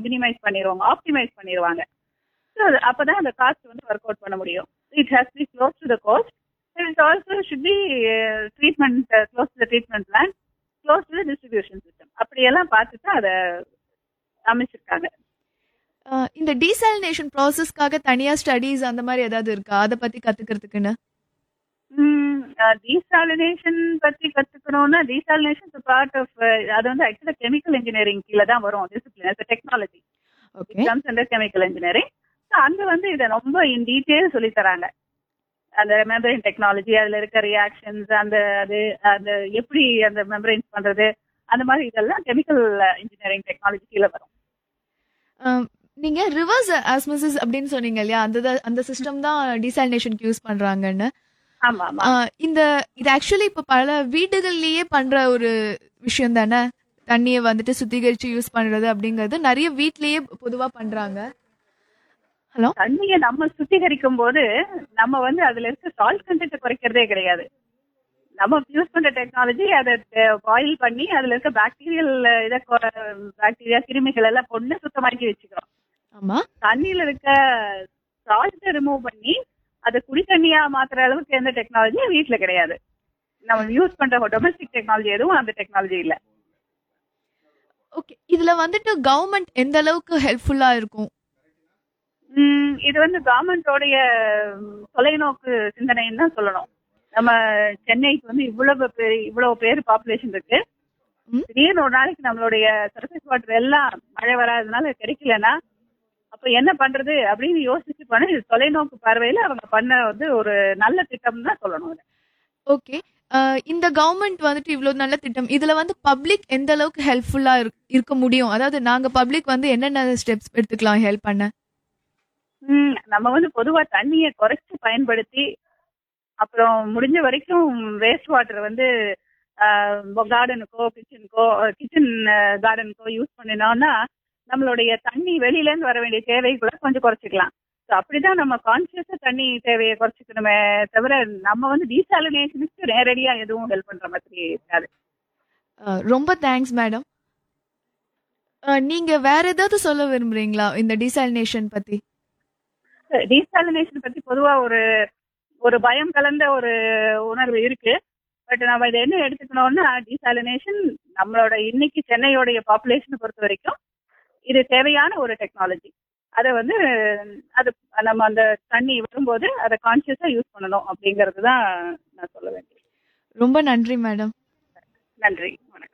Minimise பண்ணிடுவாங்க optimise பண்ணிடுவாங்க so அப்பதான் அந்த காஸ்ட் வந்து ஒர்க் அவுட் பண்ண முடியும் it has be close to the coast it also should be treatment close to the treatment plan close to the distribution system அப்படியெல்லாம் பார்த்துட்டு அதை அமைச்சிருக்காங்க அஹ் இந்த டீசாலினேஷன் ப்ராசஸ்க்காக தனியா ஸ்டடீஸ் அந்த மாதிரி ஏதாவது இருக்கா அதை பத்தி கத்துக்கிறதுக்குன்னு டீசாலினேஷன் பத்தி கத்துக்கணும்னா டீசாலினேஷன் பார்ட் ஆஃப் அது வந்து ஆக்சுவலா கெமிக்கல் இன்ஜினியரிங் கீழே தான் வரும் discipline technology okay comes under chemical engineering அங்க வந்து இதை ரொம்ப இன் டீட்டெயில் சொல்லி தராங்க அந்த மெம்பரைன் டெக்னாலஜி அதுல இருக்க ரியாக்ஷன்ஸ் அந்த அது அந்த எப்படி அந்த மெம்பரைன்ஸ் பண்றது அந்த மாதிரி இதெல்லாம் கெமிக்கல் இன்ஜினியரிங் டெக்னாலஜி கீழே வரும் நீங்க ரிவர்ஸ் ஆஸ்மோசிஸ் அப்படின்னு சொன்னீங்க இல்லையா அந்த த- அந்த சிஸ்டம் தான் டீசாலினேஷனுக்கு யூஸ் பண்றாங்கன்னு ஆமா ஆமா அஹ் இந்த இது ஆக்சுவலி இப்ப பல வீடுகள்லயே பண்ற ஒரு விஷயம் தானே தண்ணியை வந்துட்டு சுத்திகரிச்சு யூஸ் பண்றது அப்படிங்கறது நிறைய வீட்லயே பொதுவா பண்றாங்க ஹலோ தண்ணியை நம்ம சுத்திகரிக்கும் போது நம்ம வந்து அதுல இருக்க சால்ட் கண்டென்ட் குறைக்கிறதே கிடையாது நம்ம யூஸ் பண்ற டெக்னாலஜி அதை பாயில் பண்ணி அதுல இருக்க பாக்டீரியல் இதை பாக்டீரியா கிருமிகள் எல்லாம் கொண்டு சுத்தமாக்கி வச்சுக்கிறோம் ஆமா தண்ணியில இருக்க சால்ட்டை ரிமூவ் பண்ணி அதை குடி தண்ணியா மாத்துற அளவுக்கு எந்த டெக்னாலஜியும் வீட்ல கிடையாது நம்ம யூஸ் பண்ற டொமஸ்டிக் டெக்னாலஜி எதுவும் அந்த டெக்னாலஜி இல்ல ஓகே இதுல வந்துட்டு கவர்மெண்ட் எந்த அளவுக்கு ஹெல்ப்ஃபுல்லா இருக்கும் உம் இது வந்து கவர்மெண்டோடைய தொலைநோக்கு சிந்தனைன்னு தான் சொல்லணும் நம்ம சென்னைக்கு வந்து இவ்வளவு பேர் இவ்வளவு பேர் பாப்புலேஷன் இருக்கு ம். திடீர்னு ஒரு நாளைக்கு நம்மளுடைய சர்ஃபேஸ் வாட்டர் எல்லாம் மழை வராதனால கிடைக்கலன்னா அப்ப என்ன பண்றது அப்படின்னு யோசிச்சு பண்ண இது தொலைநோக்கு பார்வையில அவங்க பண்ண வந்து ஒரு நல்ல திட்டம் தான் சொல்லணும் இதை. ஓகே இந்த கவர்மெண்ட் வந்துட்டு இவ்வளவு நல்ல திட்டம் இதுல வந்து பப்ளிக் எந்த அளவுக்கு ஹெல்ப்ஃபுல்லா இருக்க முடியும் அதாவது நாங்க பப்ளிக் வந்து என்னென்ன ஸ்டெப்ஸ் எடுத்துக்கலாம் ஹெல்ப் பண்ண ம், நம்ம வந்து பொதுவா தண்ணியை குறைச்சு பயன்படுத்தி அப்புறம் முடிஞ்ச வரைக்கும் வேஸ்ட் வாட்டர் வந்து கார்டனுக்கோ கிச்சனுக்கோ கிச்சன் கார்டனுக்கோ யூஸ் பண்ணினோம்னா நம்மளுடைய தண்ணி வெளியில இருந்து வர வேண்டிய தேவைகளை கொஞ்சம் குறைச்சிக்கலாம் ஸோ அப்படிதான் நம்ம கான்சியஸா தண்ணி தேவையை குறைச்சிக்கணுமே தவிர நம்ம வந்து டீசாலினேஷனுக்கு நேரடியா எதுவும் ஹெல்ப் பண்ற மாதிரி இருக்காது அஹ், ரொம்ப தேங்க்ஸ் மேடம் நீங்க வேற ஏதாவது சொல்ல விரும்புறீங்களா இந்த டீசாலினேஷன் பத்தி டீசாலினேஷன் பத்தி பொதுவா ஒரு ஒரு பயம் கலந்த ஒரு உணர்வு இருக்கு பட் நம்ம இதை என்ன எடுத்துக்கணும்னா டீசாலினேஷன் நம்மளோட இன்னைக்கு சென்னையோடைய பாப்புலேஷனை பொறுத்த வரைக்கும் இது தேவையான ஒரு டெக்னாலஜி அதை வந்து அது நம்ம அந்த தண்ணி வரும்போது அதை கான்சியஸா யூஸ் பண்ணணும் அப்படிங்கிறது தான் நான் சொல்ல வேண்டியது ரொம்ப நன்றி மேடம் நன்றி வணக்கம்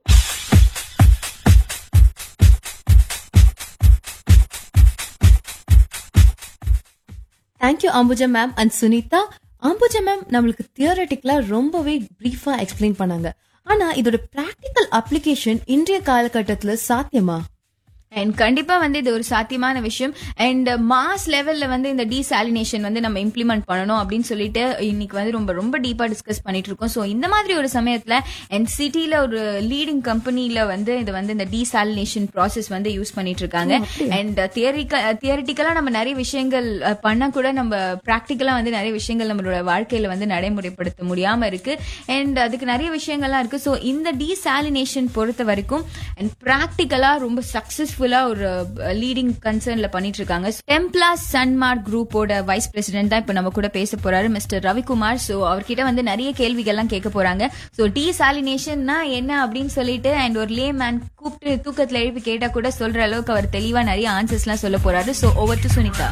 thank you Ambuja ma'am and Sunitha Ambuja ma'am நம்மளுக்கு தியரட்டிக்கலா ரொம்பவே பிரீஃபா எக்ஸ்பிளைன் பண்ணாங்க ஆனா இதோட பிராக்டிக்கல் அப்ளிகேஷன் இன்றைய காலகட்டத்துல சாத்தியமா அண்ட் கண்டிப்பா வந்து இது ஒரு சாத்தியமான விஷயம் அண்ட் மாஸ் லெவல்ல வந்து இந்த டீசாலினேஷன் வந்து நம்ம இம்ப்ளிமெண்ட் பண்ணணும் அப்படின்னு சொல்லிட்டு இன்னைக்கு வந்து ரொம்ப ரொம்ப டீப்பா டிஸ்கஸ் பண்ணிட்டு இருக்கோம் ஸோ இந்த மாதிரி ஒரு சமயத்துல அண்ட் சிட்டில ஒரு லீடிங் கம்பெனில வந்து இது வந்து இந்த டீசாலினேஷன் ப்ராசஸ் வந்து யூஸ் பண்ணிட்டு இருக்காங்க அண்ட் தியரிட்டிக்கலா நம்ம நிறைய விஷயங்கள் அஹ், பண்ண கூட நம்ம ப்ராக்டிக்கலா வந்து நிறைய விஷயங்கள் நம்மளோட வாழ்க்கையில வந்து நடைமுறைப்படுத்த முடியாம இருக்கு அண்ட் அதுக்கு நிறைய விஷயங்கள்லாம் இருக்கு ஸோ இந்த டீசாலினேஷன் பொறுத்த வரைக்கும் அண்ட் ப்ராக்டிக்கலா ரொம்ப சக்சஸ்ஃபுல்லா ஒரு லீடிங் கன்சர்ன்ல பண்ணிட்டு இருக்காங்க டெம்ப்ளா சன்மார்க் குரூப்போட வைஸ் பிரசிடென்ட் தான் இப்ப நம்ம கூட பேச போறாரு மிஸ்டர் ரவிக்குமார் ஸோ அவர்கிட்ட வந்து நிறைய கேள்விகள்லாம் கேட்க போறாங்க ஸோ டீசாலினேஷன்னா என்ன அப்படின்னு சொல்லிட்டு அண்ட் ஒரு லே மேன் கூப்பிட்டு தூக்கத்துல எழுப்பி கேட்டா கூட சொல்ற அளவுக்கு அவர் தெளிவா நிறைய ஆன்சர்ஸ்லாம் சொல்ல போறாரு ஸோ ஓவர் டு சுனிதா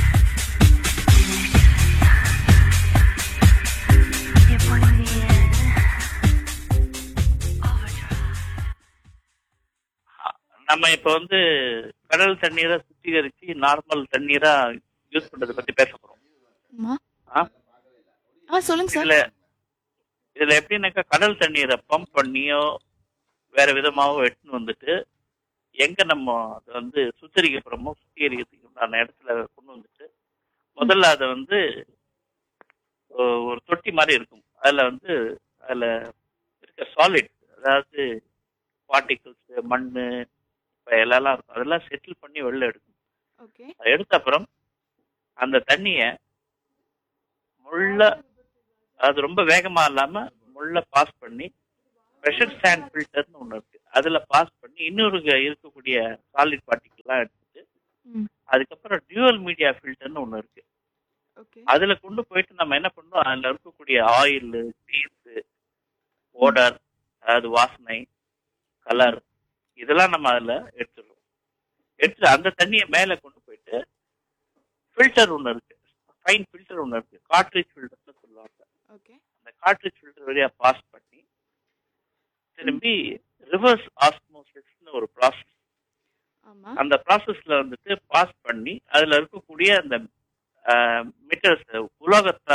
நம்ம இப்ப வந்து கடல் தண்ணீரை சுத்திகரிச்சு நார்மல் தண்ணீரா யூஸ் பண்றதை பத்தி பேச போறோம் ஆமா ஆ? ஆ சொல்லுங்க சார் இதுல இதுல எப்படின்னாக்கா கடல் தண்ணீரை பம்ப் பண்ணியோ வேற விதமாவோ எடுத்துன்னு வந்துட்டு எங்க நம்ம அதை வந்து சுத்திகரிக்க போறோமோ சுத்திகரிக்கிறதுக்கு உண்டான இடத்துல கொண்டு வந்துட்டு முதல்ல அதை வந்து ஒ- ஒரு தொட்டி மாதிரி இருக்கும் அதுல வந்து அதுல இருக்க சாலிட் அதாவது பார்ட்டிகிள்ஸ் மண்ணு இப்ப எல்லாம் இருக்கும் அதெல்லாம் செட்டில் பண்ணி வெளில எடுக்கும் ஓகே அதை எடுத்த அப்புறம் அந்த தண்ணிய முள்ள அது ரொம்ப வேகமா இல்லாம முள்ள பாஸ் பண்ணி ப்ரெஷர் ஸ்டாண்ட் ஃபில்டர்னு ஒண்ணு இருக்கு அதுல பாஸ் பண்ணி இன்னொரு க- இருக்கக்கூடிய சாலிட் பார்ட்டிகல்லாம் எடுத்துட்டு ம். அதுக்கப்புறம் டியூவல் மீடியா ஃபில்டர்னு ஒண்ணு இருக்கு ஓகே அதுல கொண்டு போயிட்டு நம்ம என்ன பண்றோம் அதுல இருக்கக்கூடிய ஆயில் சீஸ் ஓடர் அதாவது வாசனை கலர் இதெல்லாம் நம்ம அதுல எடுத்துடுறோம் எடுத்து அந்த தண்ணியை மேல கொண்டு போயிட்டு ஃபில்டர் ஒண்ணு இருக்கு ஃபைன் ஃபில்டர் ஒண்ணு இருக்கு காட்ரேஜ் ஃபில்டர்னு சொல்லுவாங்க ஓகே அந்த காட்ரேஜ் ஃபில்டர் வழியா பாஸ் பண்ணி திரும்பி ரிவர்ஸ் ஆஸ்மோசிஸ்னு ஒரு ப்ராசஸ் ஆமா அந்த ப்ராசஸ்ல வந்துட்டு பாஸ் பண்ணி அதுல இருக்கக்கூடிய அந்த மெட்டல்ஸ் உலோகத்தை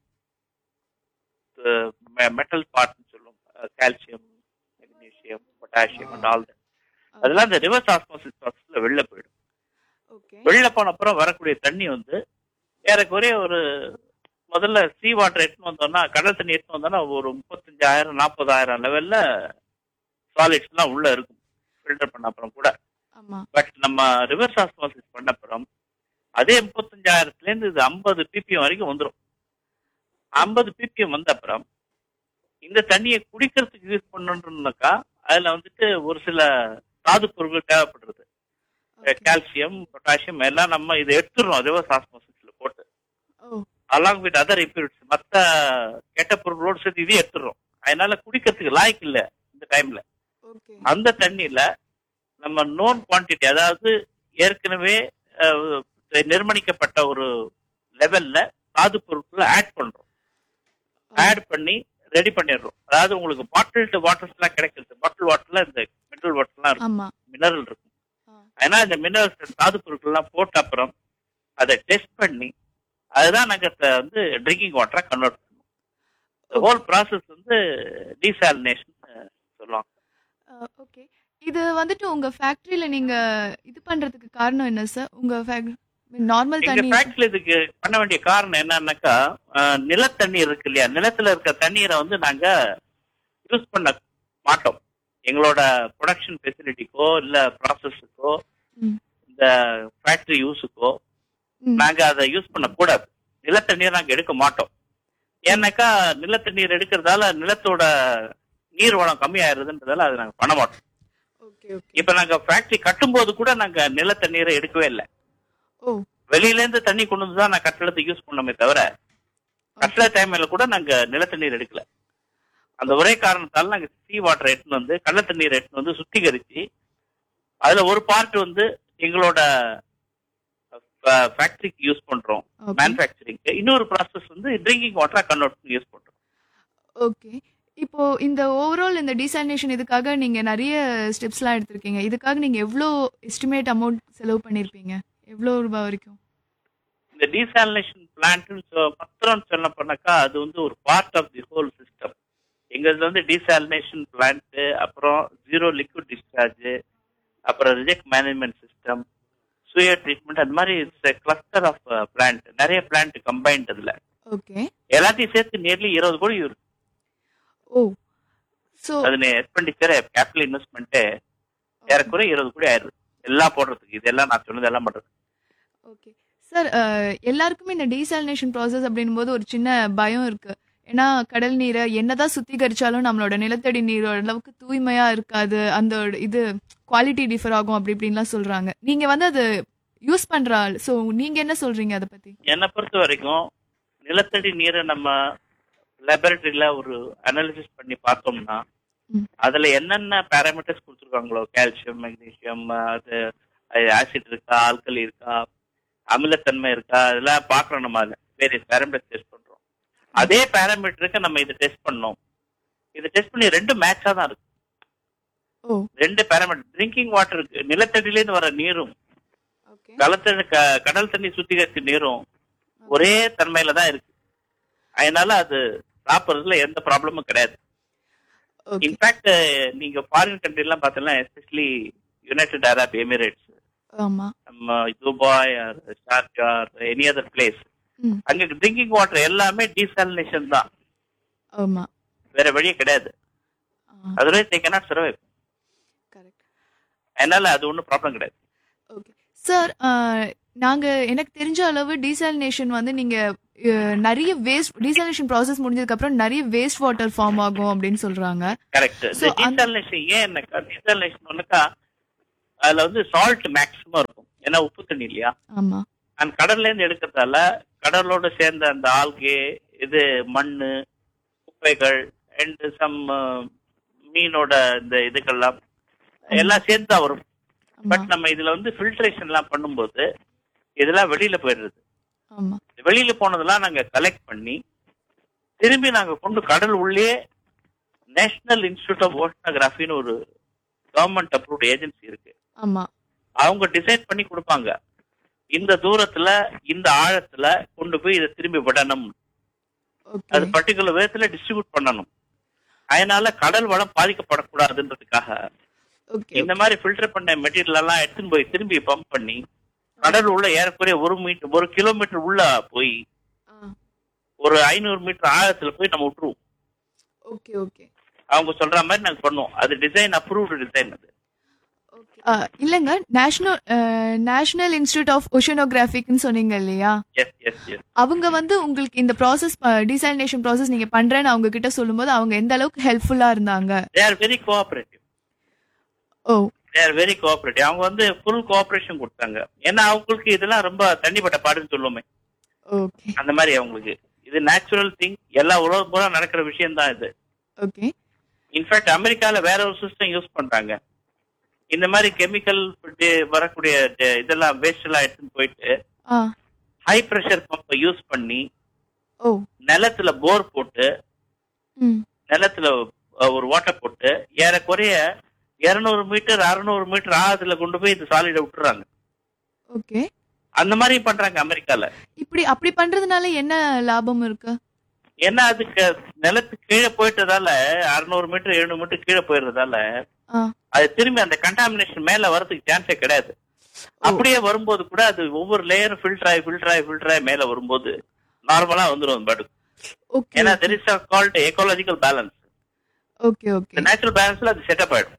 மெட்டல் பார்ட்னு சொல்லுவோம் calcium magnesium potassium and all அதெல்லாம் இந்த ரிவர்ஸ் ஆஸ்மோசிஸ் ப்ராசஸ்ல வெளில போயிடும் ஓகே வெளில போன அப்புறம் வரக்கூடிய தண்ணி வந்து ஏறக்குறைய ஒரு முதல்ல சீ வாட்டர் எடுத்துன்னு வந்தோம்னா கடல் தண்ணி எடுத்துன்னு வந்தோம்னா ஒரு முப்பத்தஞ்சாயிரம் நாற்பதாயிரம் லெவல்ல சாலிட்ஸ்லாம் உள்ள இருக்கும் ஃபில்டர் பண்ண அப்புறம் கூட ஆமா பட் நம்ம ரிவர்ஸ் ஆஸ்மாசிஸ் பண்ண அப்புறம் அதே முப்பத்தஞ்சாயிரத்துல இருந்து இது ஐம்பது பிபிஎம் வரைக்கும் வந்துடும் ஐம்பது பிபிஎம் வந்த அப்புறம் இந்த தண்ணியை குடிக்கிறதுக்கு யூஸ் பண்ணணும்னாக்கா அதுல வந்துட்டு ஒரு சில தாது பொருட்கள் தேவைப்படுறது கால்சியம் பொட்டாசியம் எல்லாம் நம்ம இதை எடுத்துடுறோம் ரிவர்ஸ் ஆஸ்மாசிஸ்ல போட்டு oh along with other impurities மத்த கெட்ட பொருட்களோடு சேர்த்து இதையும் எடுத்துடுறோம் அதனால குடிக்கிறதுக்கு லாய்க்கு இல்ல இந்த டைம்ல ஓகே அந்த தண்ணியில நம்ம நோன் குவான்டிட்டி அதாவது ஏற்கனவே அஹ், நிர்மணிக்கப்பட்ட ஒரு லெவல்ல தாது பொருட்களை ஆட் பண்றோம் ஆட் பண்ணி ரெடி பண்ணிடுறோம் அதாவது உங்களுக்கு பாட்டில்டு வாட்டர்ஸ் எல்லாம் கிடைக்கிறது பாட்டில் வாட்டர்ல இந்த மினரல் வாட்டர்லாம் இருக்கும் ஆமா மினரல் இருக்கும் ஆ. அதனால இந்த மினரல்ஸ் தாது பொருட்கள் எல்லாம் போட்ட அப்புறம் அதை டெஸ்ட் பண்ணி அதுதான் நாங்க த- வந்து ட்ரிங்கிங் வாட்டரா கன்வெர்ட் பண்ணுவோம் ஹோல் ப்ராசஸ் வந்து டீசாலினேஷன் சொல்லுவாங்க ஓகே இது வந்துட்டு உங்க ஃபேக்டரியில நீங்க இது பண்றதுக்கு காரணம் என்ன சார் உங்க நார்மல் எங்க தண்ணி ஃபேக்டரியில இதுக்கு பண்ண வேண்டிய காரணம் என்னன்னாக்கா அஹ், நிலத்தண்ணீர் இருக்கு இல்லையா நிலத்துல இருக்க தண்ணீரை வந்து நாங்க யூஸ் பண்ண மாட்டோம் எங்களோட ப்ரொடக்ஷன் ஃபெசிலிட்டிக்கோ இல்ல ப்ராசஸுக்கோ ம். இந்த ஃபேக்டரி யூஸுக்கோ ம். நாங்க அதை யூஸ் பண்ண கூடாது நிலத்தண்ணீர் நாங்க எடுக்க மாட்டோம் ஏன்னாக்கா நிலத்தண்ணீர் எடுக்கிறதால நிலத்தோட நீர் வளம் கம்மியாயிருதுன்றதால அதை நாங்க பண்ண மாட்டோம் ஓகே ஓகே இப்ப நாங்க ஃபேக்டரி கட்டும்போது கூட நாங்க நிலத்தண்ணீரை எடுக்கவே இல்லை ஓ வெளியில இருந்து தண்ணி கொண்டு வந்து தான் நான் கட்டடத்தை யூஸ் பண்ணோமே தவிர கட்டட டைம்ல கூட நாங்க நிலத்தண்ணீர் எடுக்கல அந்த ஒரே காரணத்தால நாங்க சீ வாட்டர் எடுத்துன்னு வந்து கடல தண்ணீர் எடுத்துன்னு வந்து சுத்திகரிச்சு அதுல ஒரு பார்ட் வந்து எங்களோட ஃபேக்டரிக்கு யூஸ் பண்றோம் ஓகே மேனுஃபேக்சரிங்க்கு இன்னொரு ப்ராசஸ் வந்து ட்ரிங்கிங் வாட்டரா கன்வெர்ட் பண்ணி யூஸ் பண்றோம் ஓகே இப்போ இந்த ஓவரால் இந்த டிசாலினேஷன் இதுக்காக நீங்க நிறைய ஸ்டெப்ஸ்லாம் எடுத்திருக்கீங்க இதுக்காக நீங்க எவ்வளோ எஸ்டிமேட் அமௌண்ட் செலவு பண்ணிருப்பீங்க எவ்வளோ ரூபாய் வரைக்கும் இந்த டீசாலினேஷன் பிளான்ட்னு பத்திரம் சொல்ல போனாக்கா அது வந்து ஒரு part of the whole system எங்களது வந்து டீசாலினேஷன் பிளான்ட் அப்புறம் ஜீரோ லிக்விட் டிஸ்சார்ஜ் அப்புறம் ரிஜெக்ட் மேனேஜ்மெண்ட் சிஸ்டம் சுய ட்ரீட்மெண்ட் அது மாதிரி கிளஸ்டர் ஆஃப் பிளான்ட் நிறைய பிளான்ட் கம்பைன்ட் அதுல ஓகே எல்லாத்தையும் சேர்த்து நியர்லி இருபது கோடி இருக்கு ஓ ஸோ அது எக்ஸ்பெண்டிச்சர் கேபிட்டல் இன்வெஸ்ட்மெண்ட் ஏறக்குறைய இருபது கோடி ஆயிடுது எல்லாம் போடுறதுக்கு இதெல்லாம் நான் சொன்னது எல்லாம் பண்றது ஓகே சார் எல்லாருக்குமே இந்த டீசாலினேஷன் ப்ராசஸ் அப்படின்னும் போது ஒரு சின்ன பயம் இருக்கு ஏன்னா கடல் நீரை என்னதான் சுத்திகரிச்சாலும் நம்மளோட நிலத்தடி நீரோட அளவுக்கு தூய்மையா இருக்காது அந்த ஒரு இது குவாலிட்டி டிஃபர் ஆகும் அப்படி இப்படின்லாம் சொல்றாங்க நீங்க வந்து அது யூஸ் பண்ற ஆள் ஸோ நீங்க என்ன சொல்றீங்க அதை பத்தி என்னை பொறுத்த வரைக்கும் நிலத்தடி நீரை நம்ம லேபரட்டரியில ஒரு அனாலிசிஸ் பண்ணி பார்த்தோம்னா ம். அதுல என்னென்ன பேராமீட்டர்ஸ் கொடுத்துருக்காங்களோ கால்சியம் மெக்னீசியம் அது ஆசிட் இருக்கா ஆல்கலி இருக்கா அமிலத்தன்மை இருக்கா அதெல்லாம் பார்க்கறோம் நம்ம அதில் வேரியஸ் பேராமீட்டர்ஸ் டெஸ்ட் பண்றோம் அதே பேராமீட்டருக்கு நம்ம இதை டெஸ்ட் பண்ணோம் இதை டெஸ்ட் பண்ணி ரெண்டு மேட்சா தான் இருக்கு ஓ ரெண்டு பேராமீட்டர் ட்ரிங்கிங் வாட்டருக்கு நிலத்தடியிலேருந்து வர நீரும் ஓகே கடல் க- கடல் தண்ணி சுத்திகரிச்ச நீரும் ஒரே தன்மையில தான் இருக்கு அதனால அது சாப்பிடுறதுல எந்த ப்ராப்ளமும் கிடையாது ஓகே இன்ஃபேக்ட் நீங்க ஃபாரின் கண்ட்ரி எல்லாம் பார்த்தீங்கன்னா எஸ்பெஷலி யுனைடெட் அரப் எமிரேட்ஸ் ஆமா நம்ம Dubai Sharjah any other place ம் அங்க ட்ரிங்கிங் வாட்டர் எல்லாமே டீசாலினேஷன் தான் ஆமா வேற வழியே கிடையாது otherwise they cannot survive correct அதனால அது ஒன்றும் ப்ராப்ளம் கிடையாது ஓகே சார் நாங்க எனக்கு தெரிஞ்ச அளவு டீசாலினேஷன் வந்து நீங்க அஹ், நிறைய வேஸ்ட் டீசாலினேஷன் ப்ராசஸ் முடிஞ்சதுக்கு அப்புறம் நிறைய வேஸ்ட் வாட்டர் ஃபார்ம் ஆகும் அப்படின்னு சொல்றாங்க கரெக்ட் So, அந்த- டீசாலினேஷன் ஏன் என்னக்கா டீசாலினேஷன் ஒன்னுக்கா அதுல வந்து சால்ட் மேக்ஸிமம் இருக்கும் ஏன்னா உப்பு தண்ணி இல்லையா ஆமா அந்த கடல்ல இருந்து எடுக்கிறதால கடலோட சேர்ந்த அந்த ஆல்கே இது மண்ணு குப்பைகள் அண்ட் சம் மீனோட இந்த இதுக்கெல்லாம் எல்லாம் சேர்ந்து தான் வரும் ஆமா பட் நம்ம இதுல வந்து ஃபில்ட்ரேஷன் எல்லாம் பண்ணும்போது இதெல்லாம் வெளியில போயிடுறது ஆமா வெளியில போனதெல்லாம் நாங்க கலெக்ட் பண்ணி திரும்பி நாங்க கொண்டு கடல் உள்ளே நேஷனல் இன்ஸ்டிடியூட் ஆஃப் ஓஷனோகிராஃபின்னு ஒரு கவர்மெண்ட் அப்ரூவ்ட் ஏஜென்சி இருக்கு ஆமா அவங்க டிசைட் பண்ணி கொடுப்பாங்க இந்த தூரத்துல இந்த ஆழத்துல கொண்டு போய் இதை திரும்பி விடணும் ஓகே அது பர்டிகுலர் விதத்துல டிஸ்ட்ரிபியூட் பண்ணணும் அதனால கடல் வளம் பாதிக்கப்படக்கூடாதுன்றதுக்காக ஓகே இந்த மாதிரி ஃபில்டர் பண்ண மெட்டீரியல் எல்லாம் எடுத்துன்னு போய் திரும்பி பம்ப் பண்ணி கடல் உள்ள ஏறக்குறைய ஒரு மீட்டர் ஒரு கிலோமீட்டர் உள்ள போய் ஒரு ஐநூறு மீட்டர் ஆழத்துல போய் நம்ம விட்டுருவோம் ஓகே ஓகே அவங்க சொல்ற மாதிரி நாங்க பண்ணுவோம் அது டிசைன் அப்ரூவ்டு டிசைன் அது இல்லைங்க நேஷனல் நேஷனல் இன்ஸ்டிடியூட் ஆஃப் ஓஷனோகிராஃபிக்னு சொன்னீங்க இல்லையா எஸ் எஸ் எஸ் அவங்க வந்து உங்களுக்கு இந்த ப்ராசஸ் டீசாலினேஷன் ப்ராசஸ் நீங்க பண்றேன்னு அவங்க கிட்ட சொல்லும்போது அவங்க எந்த அளவுக்கு ஹெல்ப்ஃபுல்லா இருந்தாங்க they are very cooperative oh they are very cooperative அவங்க வந்து ஃபுல் கோஆபரேஷன் கொடுத்தாங்க ஏன்னா அவங்களுக்கு இதெல்லாம் ரொம்ப தனிப்பட்ட பாடுன்னு சொல்லுவோமே ஓகே அந்த மாதிரி அவங்களுக்கு இது நேச்சுரல் திங் எல்லா உலகம் பூரா நடக்கிற விஷயம் தான் இது ஓகே இன்ஃபேக்ட் அமெரிக்கால வேற ஒரு சிஸ்டம் யூஸ் பண்றாங்க இந்த மாதிரி கெமிக்கல் வரக்கூடிய ட- இதெல்லாம் வேஸ்ட் எல்லாம் எடுத்துன்னு போயிட்டு ஆ ஹை பிரஷர் பம்பை யூஸ் பண்ணி ஓ நிலத்துல போர் போட்டு ம் நிலத்துல அஹ், ஒரு ஓட்டை போட்டு ஏறக்குறைய இருநூறு மீட்டர் அறுநூறு மீட்டர் ஆழத்துல கொண்டு போய் இந்த சாலிட விட்டுறாங்க ஓகே அந்த மாதிரி பண்றாங்க அமெரிக்கால இப்படி அப்படி பண்றதுனால என்ன லாபம் இருக்கு ஏன்னா அதுக்கு நிலத்துக்கு கீழே போயிட்டதால அறுநூறு மீட்டர் எழுநூறு மீட்டர் கீழே போயிடுறதால ஆ அது திரும்பி அந்த கண்டாமினேஷன் மேல வரதுக்கு சான்ஸே கிடையாது அப்படியே வரும்போது கூட அது ஒவ்வொரு லேயரும் ஃபில்டர் ஆகி ஃபில்டர் ஆகி ஃபில்டர் ஆகி மேல வரும்போது நார்மலா வந்துடும் பட் ஓகே ஏன்னா there is called ecological balance okay okay இந்த நேச்சுரல் பேலன்ஸ்ல அது செட்டப் ஆயிடும்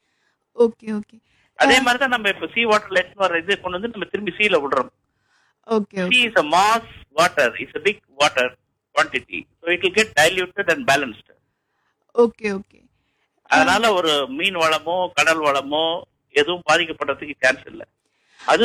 ஓகே ஓகே அதே மாதிரி தான் நம்ம இப்ப சீ வாட்டர் லெட் வர இது கொண்டு வந்து நம்ம திரும்பி சீல விடுறோம் okay sea is a mass water is a big water quantity so it will get diluted and balanced okay okay அதனால ஒரு மீன் வளமோ கடல் வளமோ எதுவும் பாதிக்கப்படுறதுக்கு சான்ஸ் இல்லை அது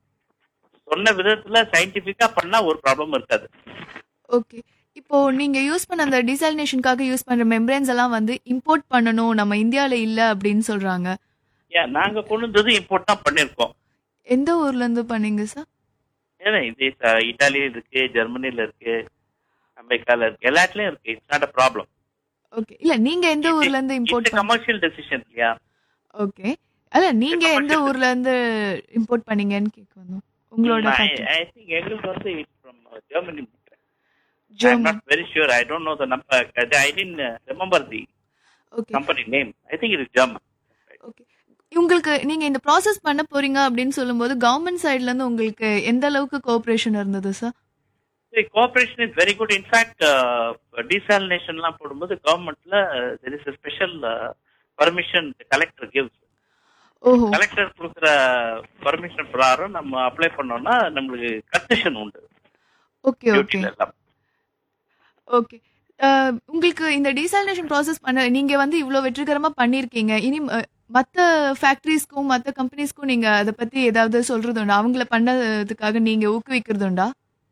சொன்ன விதத்துல சயின்டிபிக்கா பண்ணா ஒரு ப்ராப்ளம் இருக்காது ஓகே இப்போ நீங்க யூஸ் பண்ண அந்த டீசாலினேஷனுக்காக யூஸ் பண்ற மெம்பரேன்ஸ் எல்லாம் வந்து இம்போர்ட் பண்ணணும் நம்ம இந்தியால இல்ல அப்படின்னு சொல்றாங்க ஏன் நாங்க கொண்டு வந்தது இம்போர்ட் தான் பண்ணிருக்கோம் எந்த ஊர்ல இருந்து பண்ணீங்க சார் ஏன்னா இது ச- இத்தாலியில இருக்கு ஜெர்மனில இருக்கு அமெரிக்கால இருக்கு எல்லாத்துலயும் இருக்கு it's not a problem okay இல்ல நீங்க எந்த ஊர்ல இருந்து இம்போர்ட் பண்ண கமர்ஷியல் டெசிஷன் இல்லையா ஓகே அல்ல நீங்க எந்த ஊர்ல இருந்து இம்போர்ட் பண்ணீங்கன்னு கேட்க வந்தோம் உங்களோட factory. ஐ திங்க் எங்களுக்கு வந்து it's from Germany I am German not very sure I don't know the number I didn't remember the okay company name I think it is German okay உங்களுக்கு நீங்க இந்த ப்ராசஸ் பண்ண போறீங்க அப்படின்னு சொல்லும்போது கவர்மெண்ட் சைடுல இருந்து உங்களுக்கு எந்த அளவுக்கு கோஆபரேஷன் இருந்தது sir cooperation is very good in fact டீசாலினேஷன்லாம் போடும்போது கவர்மெண்ட்ல there is special permission collector gives ஓஹோ கலெக்டர் கொடுக்குற பர்மிஷன் பிரகாரம் நம்ம அப்ளை பண்ணோம்னா நம்மளுக்கு கன்செஷன் உண்டு ஓகே ஓகே டியூட்டில எல்லாம் ஓகே உங்களுக்கு இந்த டீசாலினேஷன் ப்ராசஸ் பண்ண நீங்க வந்து இவ்ளோ வெற்றிகரமா பண்ணிருக்கீங்க இனி அஹ், மத்த ஃபேக்டரிஸ்க்கும் மத்த கம்பெனிஸ்க்கும் நீங்க அதை பத்தி ஏதாவது சொல்றது உண்டா அவங்கள பண்ணதுக்காக நீங்க ஊக்குவிக்கிறது உண்டா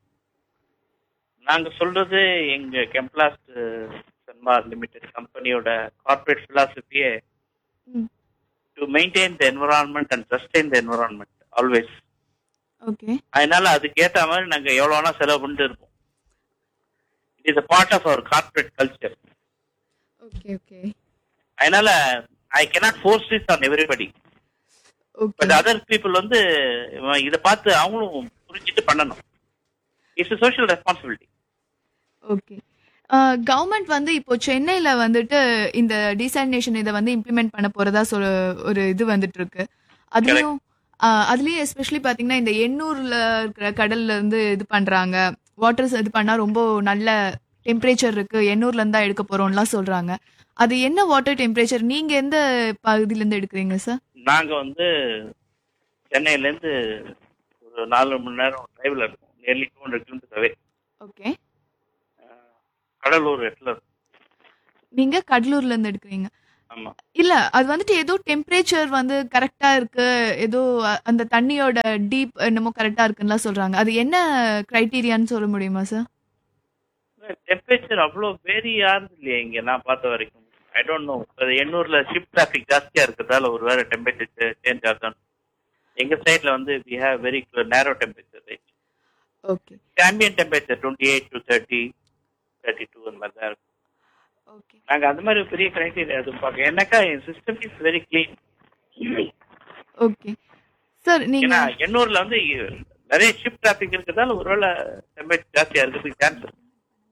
நாங்க சொல்றது எங்க கெம்ப்ளாஸ்ட் சன்மார் லிமிடெட் கம்பெனியோட கார்பரேட் பிலாசபியே ம். To maintain the environment and sustain the environment always okay அதனால அதுக்கு ஏத்த மாதிரி நாங்க எவ்வளவு வேணா செலவு பண்ணிட்டு இருப்போம் it is a part of our corporate culture okay okay அதனால I cannot force this on everybody okay but other people வந்து இவன் இதை பார்த்து அவங்களும் புரிஞ்சுட்டு பண்ணணும் it's social responsibility okay government வந்து இப்போ சென்னையில வந்துட்டு இந்த டீசாலினேஷன் இதை வந்து இம்ப்ளிமெண்ட் பண்ண போறதா சொல் ஒரு இது வந்துட்டு இருக்கு அதுலயும் ஆஹ், அதுலயும் எஸ்பெஷலி பாத்தீங்கன்னா இந்த எண்ணூர்ல இருக்கிற கடல்ல இருந்து இது பண்றாங்க வாட்டர்ஸ் இது பண்ணா ரொம்ப நல்ல டெம்பரேச்சர் இருக்கு எண்ணூர்ல இருந்தா எடுக்க போறோம்லாம் சொல்றாங்க அது என்ன வாட்டர் டெம்பரேச்சர் நீங்க எந்த பகுதியில இருந்து எடுக்கிறீங்க சார் நாங்க வந்து சென்னையில இருந்து ஒரு நாலு மணி நேரம் டிரைவ்ல இருக்கோம் nearly two hundred kilometre away okay Cuddalore இடத்துல நீங்க கடலூர்ல இருந்து எடுக்கிறீங்க ஆமா இல்ல அது வந்துட்டு ஏதோ டெம்பரேச்சர் வந்து கரெக்டா இருக்கு ஏதோ அ- அந்த தண்ணியோட டீப் என்னமோ கரெக்டா இருக்குன்னுலாம் சொல்றாங்க அது என்ன கிரைட்டீரியான்னு சொல்ல முடியுமா சார் டெம்பரேச்சர் அவ்வளோ வேரி ஆகுது இல்லையா இங்க நான் பார்த்த வரைக்கும் ஐ டோன்ட் நோ அது எண்ணூர்ல ஷிப் டிராஃபிக் ஜாஸ்தியா இருக்கிறதால ஒரு வேற டெம்பரேச்சர் சேஞ்ச் ஆகும் எங்க சைட்ல வந்து we have very narrow temperature range okay ambient temperature twenty eight to thirty thirty two அந்த மாதிரி தான் இருக்கும் ஓகே நாங்க அந்த மாதிரி பெரிய கிரைட்டீரியா எதுவும் பார்க்க என்னக்கா என் system is very clean okay sir நீங்க ஏன்னா எண்ணூர்ல வந்து நிறைய ஷிப் டிராஃபிக் இருக்கிறதால ஒருவேளை டெம்பரேச்சர் ஜாஸ்தியா இருக்கிறதுக்கு சான்ஸ் இருக்கு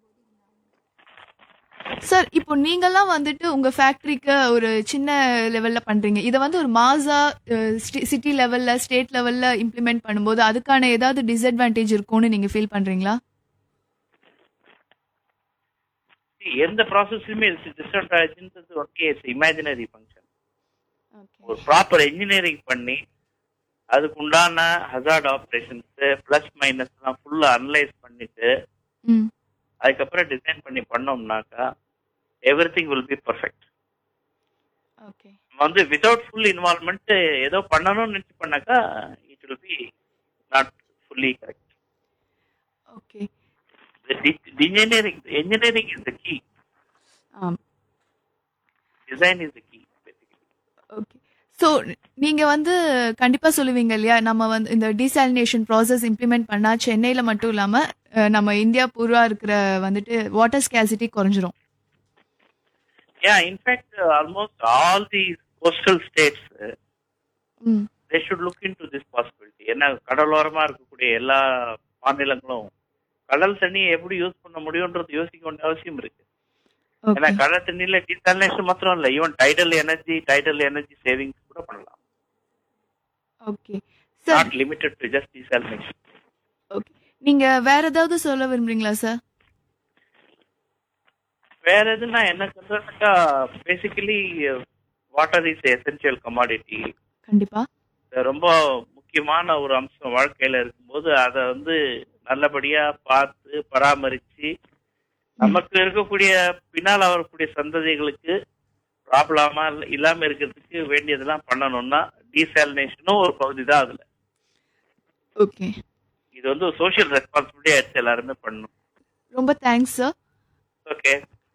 சார் இப்போ நீங்கெல்லாம் வந்துட்டு உங்க ஃபேக்டரிக்கு ஒரு சின்ன லெவல்ல பண்றீங்க இதை வந்து ஒரு மாசா சிட்டி லெவல்ல ஸ்டேட் லெவல்ல இம்ப்ளிமெண்ட் பண்ணும்போது அதுக்கான ஏதாவது டிஸ்அட்வான்டேஜ் இருக்கும்னு நீங்க ஃபீல் பண்றீங்களா எந்த ப்ராசஸ்லயுமே டிஸ்அட்வான்டேஜ்ன்றது ஒன்லி இட்ஸ் இமேஜினரி ஃபங்க்ஷன் ஒரு ப்ராப்பர் இன்ஜினியரிங் பண்ணி அதுக்கு உண்டான ஹசார்ட் ஆப்ரேஷன்ஸ் ப்ளஸ் மைனஸ் எல்லாம் ஃபுல்லா அனலைஸ் பண்ணிட்டு ம் அதுக்கப்புறம் டிசைன் பண்ணி பண்ணோம்னாக்கா every thing will be perfect okay வந்து வித்தவுட் ஃபுல் இன்வால்மெண்ட் ஏதோ பண்ணணும்னு நினைச்சு பண்ணாக்கா it will be not fully correct okay engineering engineering is the key ஆம் design is the key okay so நீங்க வந்து கண்டிப்பா சொல்லுவீங்க இல்லையா நம்ம வந்து இந்த டீசாலினேஷன் ப்ராசஸ் இம்ப்ளிமெண்ட் பண்ணா சென்னையில மட்டும் இல்லாம அஹ், நம்ம இந்தியா பூரா இருக்கிற வந்துட்டு வாட்டர் ஸ்கேசிட்டி குறைஞ்சிரும் Yeah, in fact, uh, almost all these coastal states, uh, ம் they should look into this possibility. ஏன்னா கடலோரமா இருக்கக்கூடிய எல்லா மாநிலங்களும் கடல் தண்ணியை எப்படி யூஸ் பண்ண முடியும்ன்றது யோசிக்க வேண்டிய அவசியம் இருக்கு ஏன்னா ஓகே கடல் தண்ணியில டீசாலினேஷன் மாத்திரம் இல்ல even tidal energy tidal energy savings கூட பண்ணலாம் okay sir not limited to just desalination okay நீங்க வேற ஏதாவது சொல்ல விரும்புறீங்களா சார் வேற எதுனா என்ன சொல்றதுக்கா basically water is essential commodity கண்டிப்பா ரொம்ப முக்கியமான ஒரு அம்சம் வாழ்க்கையில இருக்கும்போது அதை வந்து நல்லபடியா பார்த்து பராமரிச்சு நமக்கு இருக்கக்கூடிய பின்னால் வரக்கூடிய சந்ததிகளுக்கு ப்ராப்ளமா இல்லாம இருக்கிறதுக்கு வேண்டியதெல்லாம் பண்ணணும்னா டீசாலினேஷனும் ஒரு பகுதி தான் அதுல ஓகே இது வந்து சோஷியல் ரெஸ்பான்சிபிலிட்டியா எடுத்து எல்லாருமே பண்ணணும் ரொம்ப thanks sir okay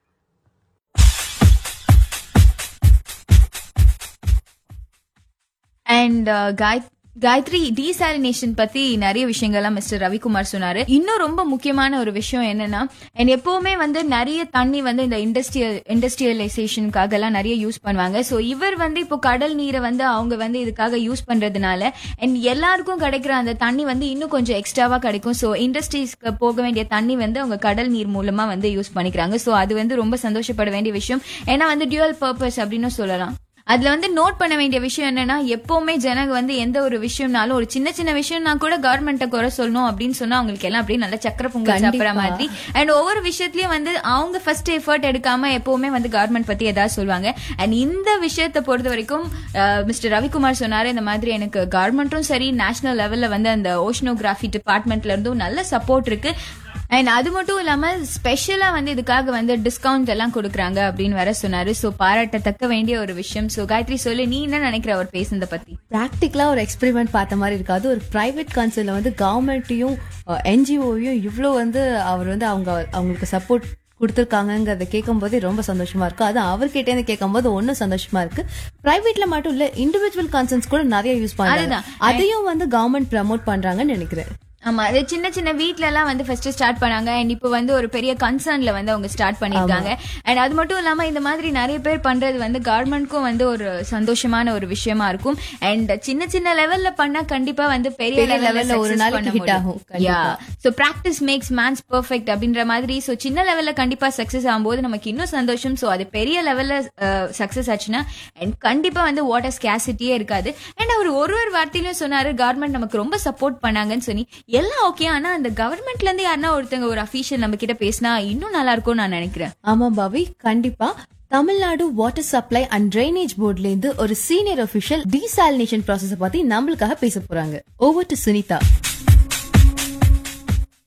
and Gayathri desalination பத்தி நிறைய விஷயங்கள்லாம் மிஸ்டர் ரவிக்குமார் சொன்னாரு இன்னும் ரொம்ப முக்கியமான ஒரு விஷயம் என்னன்னா and எப்பவுமே வந்து நிறைய தண்ணி வந்து இந்த இண்டஸ்ட்ரியல் இண்டஸ்ட்ரியலைசேஷனுக்காக எல்லாம் நிறைய யூஸ் பண்ணுவாங்க சோ இவர் வந்து இப்போ கடல் நீரை வந்து அவங்க வந்து இதுக்காக யூஸ் பண்றதுனால அண்ட் எல்லாருக்கும் கிடைக்கிற அந்த தண்ணி வந்து இன்னும் கொஞ்சம் எக்ஸ்ட்ராவா கிடைக்கும் சோ இண்டஸ்ட்ரீஸ்க்கு போக வேண்டிய தண்ணி வந்து அவங்க கடல் நீர் மூலமா வந்து யூஸ் பண்ணிக்கிறாங்க சோ அது வந்து ரொம்ப சந்தோஷப்பட வேண்டிய விஷயம் ஏன்னா வந்து டியூவல் பர்பஸ் அப்படின்னு சொல்லலாம் அதுல வந்து நோட் பண்ண வேண்டிய விஷயம் என்னன்னா எப்பவுமே ஜனங்க வந்து எந்த ஒரு விஷயம்னாலும் ஒரு சின்ன சின்ன விஷயம்னா கூட கவர்மெண்ட்டை குறை சொல்லணும் அப்படின்னு சொன்னா அவங்களுக்கு எல்லாம் அப்படியே நல்ல சக்கர பொங்கல் கண்டிப்பா. சாப்பிடுற மாதிரி அண்ட் ஒவ்வொரு விஷயத்துலயும் வந்து அவங்க ஃபர்ஸ்ட் எஃபர்ட் எடுக்காம எப்பவுமே வந்து கவர்மெண்ட் பத்தி ஏதாவது சொல்லுவாங்க அண்ட் இந்த விஷயத்தை பொறுத்த வரைக்கும் மிஸ்டர் ரவிக்குமார் சொன்னாரு இந்த மாதிரி எனக்கு கவர்மெண்ட்டும் சரி நேஷனல் லெவல்ல வந்து அந்த ஓஷனோகிராஃபி டிபார்ட்மெண்ட்ல இருந்தும் நல்ல சப்போர்ட் இருக்கு அண்ட் அது மட்டும் இல்லாம ஸ்பெஷலா வந்து இதுக்காக வந்து டிஸ்கவுண்ட் எல்லாம் கொடுக்குறாங்க அப்படின்னு வேற சொன்னாரு சோ பாராட்டத்தக்க வேண்டிய ஒரு விஷயம் சோ காயத்ரி சொல்லு நீ என்ன நினைக்கிற அவர் பேசுனத பத்தி ப்ராக்டிக்கலா ஒரு எக்ஸ்பெரிமெண்ட் பார்த்த மாதிரி இருக்காது ஒரு பிரைவேட் கன்சர்ன்ல வந்து கவர்மெண்ட்டையும் என்ஜிஓவையும் இவ்வளோ வந்து அவர் வந்து அவங்க அவங்களுக்கு சப்போர்ட் கொடுத்துருக்காங்கிறத கேட்கும் போதே ரொம்ப சந்தோஷமா இருக்கு அது அவர்கிட்ட இருந்து கேட்கும் போது ஒன்னும் சந்தோஷமா இருக்கு பிரைவேட்ல மட்டும் இல்ல இண்டிவிஜுவல் கன்சர்ன்ஸ் கூட நிறைய யூஸ் பண்றாங்க அதுதான். அதையும் வந்து கவர்மெண்ட் ப்ரமோட் பண்றாங்கன்னு நினைக்கிறேன் ஆமா அது சின்ன சின்ன வீட்ல எல்லாம் வந்து ஃபர்ஸ்ட் ஸ்டார்ட் பண்ணாங்க அண்ட் இப்போ வந்து ஒரு பெரிய கன்சர்ன்ல வந்து அவங்க ஸ்டார்ட் பண்ணிருக்காங்க அண்ட் அது மட்டும் இல்லாம இந்த மாதிரி நிறைய பேர் பண்றது வந்து கவர்மெண்ட்க்கும் வந்து ஒரு சந்தோஷமான ஒரு விஷயமா இருக்கும் அண்ட் சின்ன சின்ன லெவல்ல பண்ணா கண்டிப்பா வந்து பெரிய பெரிய லெவல்ல level ல ஒரு நாளைக்கு hit ஆகும், கண்டிப்பா. So practice makes man's perfect அப்படின்ற மாதிரி சோ சின்ன லெவல்ல கண்டிப்பா சக்சஸ் ஆகும்போது நமக்கு இன்னும் சந்தோஷம் சோ அது பெரிய லெவல்ல சக்சஸ் ஆச்சுன்னா அண்ட் கண்டிப்பா வந்து வாட்டர் ஸ்கேசிட்டியே இருக்காது அண்ட் அவர் ஒரு ஒரு வார்த்தையிலும் சொன்னாரு கவர்மெண்ட் நமக்கு ரொம்ப சப்போர்ட் பண்ணாங்கன்னு சொல்லி எல்லாம் ஓகே ஆனா அந்த கவர்மெண்ட்ல இருந்து யாருன்னா ஒருத்தங்க ஒரு அபிஷியல் நம்ம கிட்ட பேசினா இன்னும் நல்லா இருக்கும்னு நான் நினைக்கிறேன் ஆமா பாவி கண்டிப்பா Tamil Nadu water supply and drainage போர்ட்ல இருந்து ஒரு சீனியர் அபிஷியல் டீசாலினேஷன் ப்ராசஸ் பத்தி நம்மளுக்காக பேச போறாங்க ஓவர் டு சுனிதா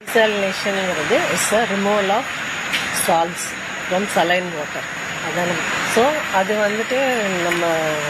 டீசாலினேஷனுங்கிறது is a removal of salts from saline water அதான் ஸோ அது வந்துட்டு நம்ம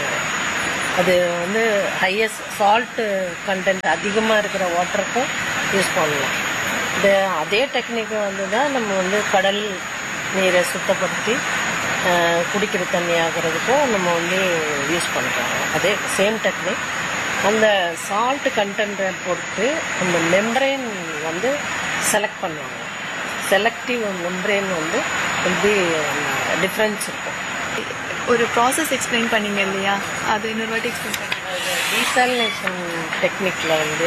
அது வந்து ஹையஸ்ட் சால்ட்டு கண்டென்ட் அதிகமாக இருக்கிற வாட்டருக்கும் யூஸ் பண்ணலாம் இந்த அதே டெக்னிக்கை வந்து தான் நம்ம வந்து கடல் நீரை சுத்தப்படுத்தி அஹ், குடிக்கிற தண்ணி ஆகிறதுக்கும் நம்ம வந்து யூஸ் பண்ணுறோம் அதே சேம் டெக்னிக் அந்த சால்ட் கண்டென்ட்டை பொறுத்து அந்த மெம்பரைன் வந்து செலக்ட் பண்ணுவாங்க செலக்டிவ் மெம்பரைன் வந்து எப்படி டிஃப்ரென்ஸ் இருக்கும் ஒரு ப்ராசஸ் எக்ஸ்பிளைன் பண்ணீங்க இல்லையா அது இன்னொரு வாட்டி எக்ஸ்பிளைன் பண்ணுங்க டீசாலினேஷன் டெக்னிக்கில் வந்து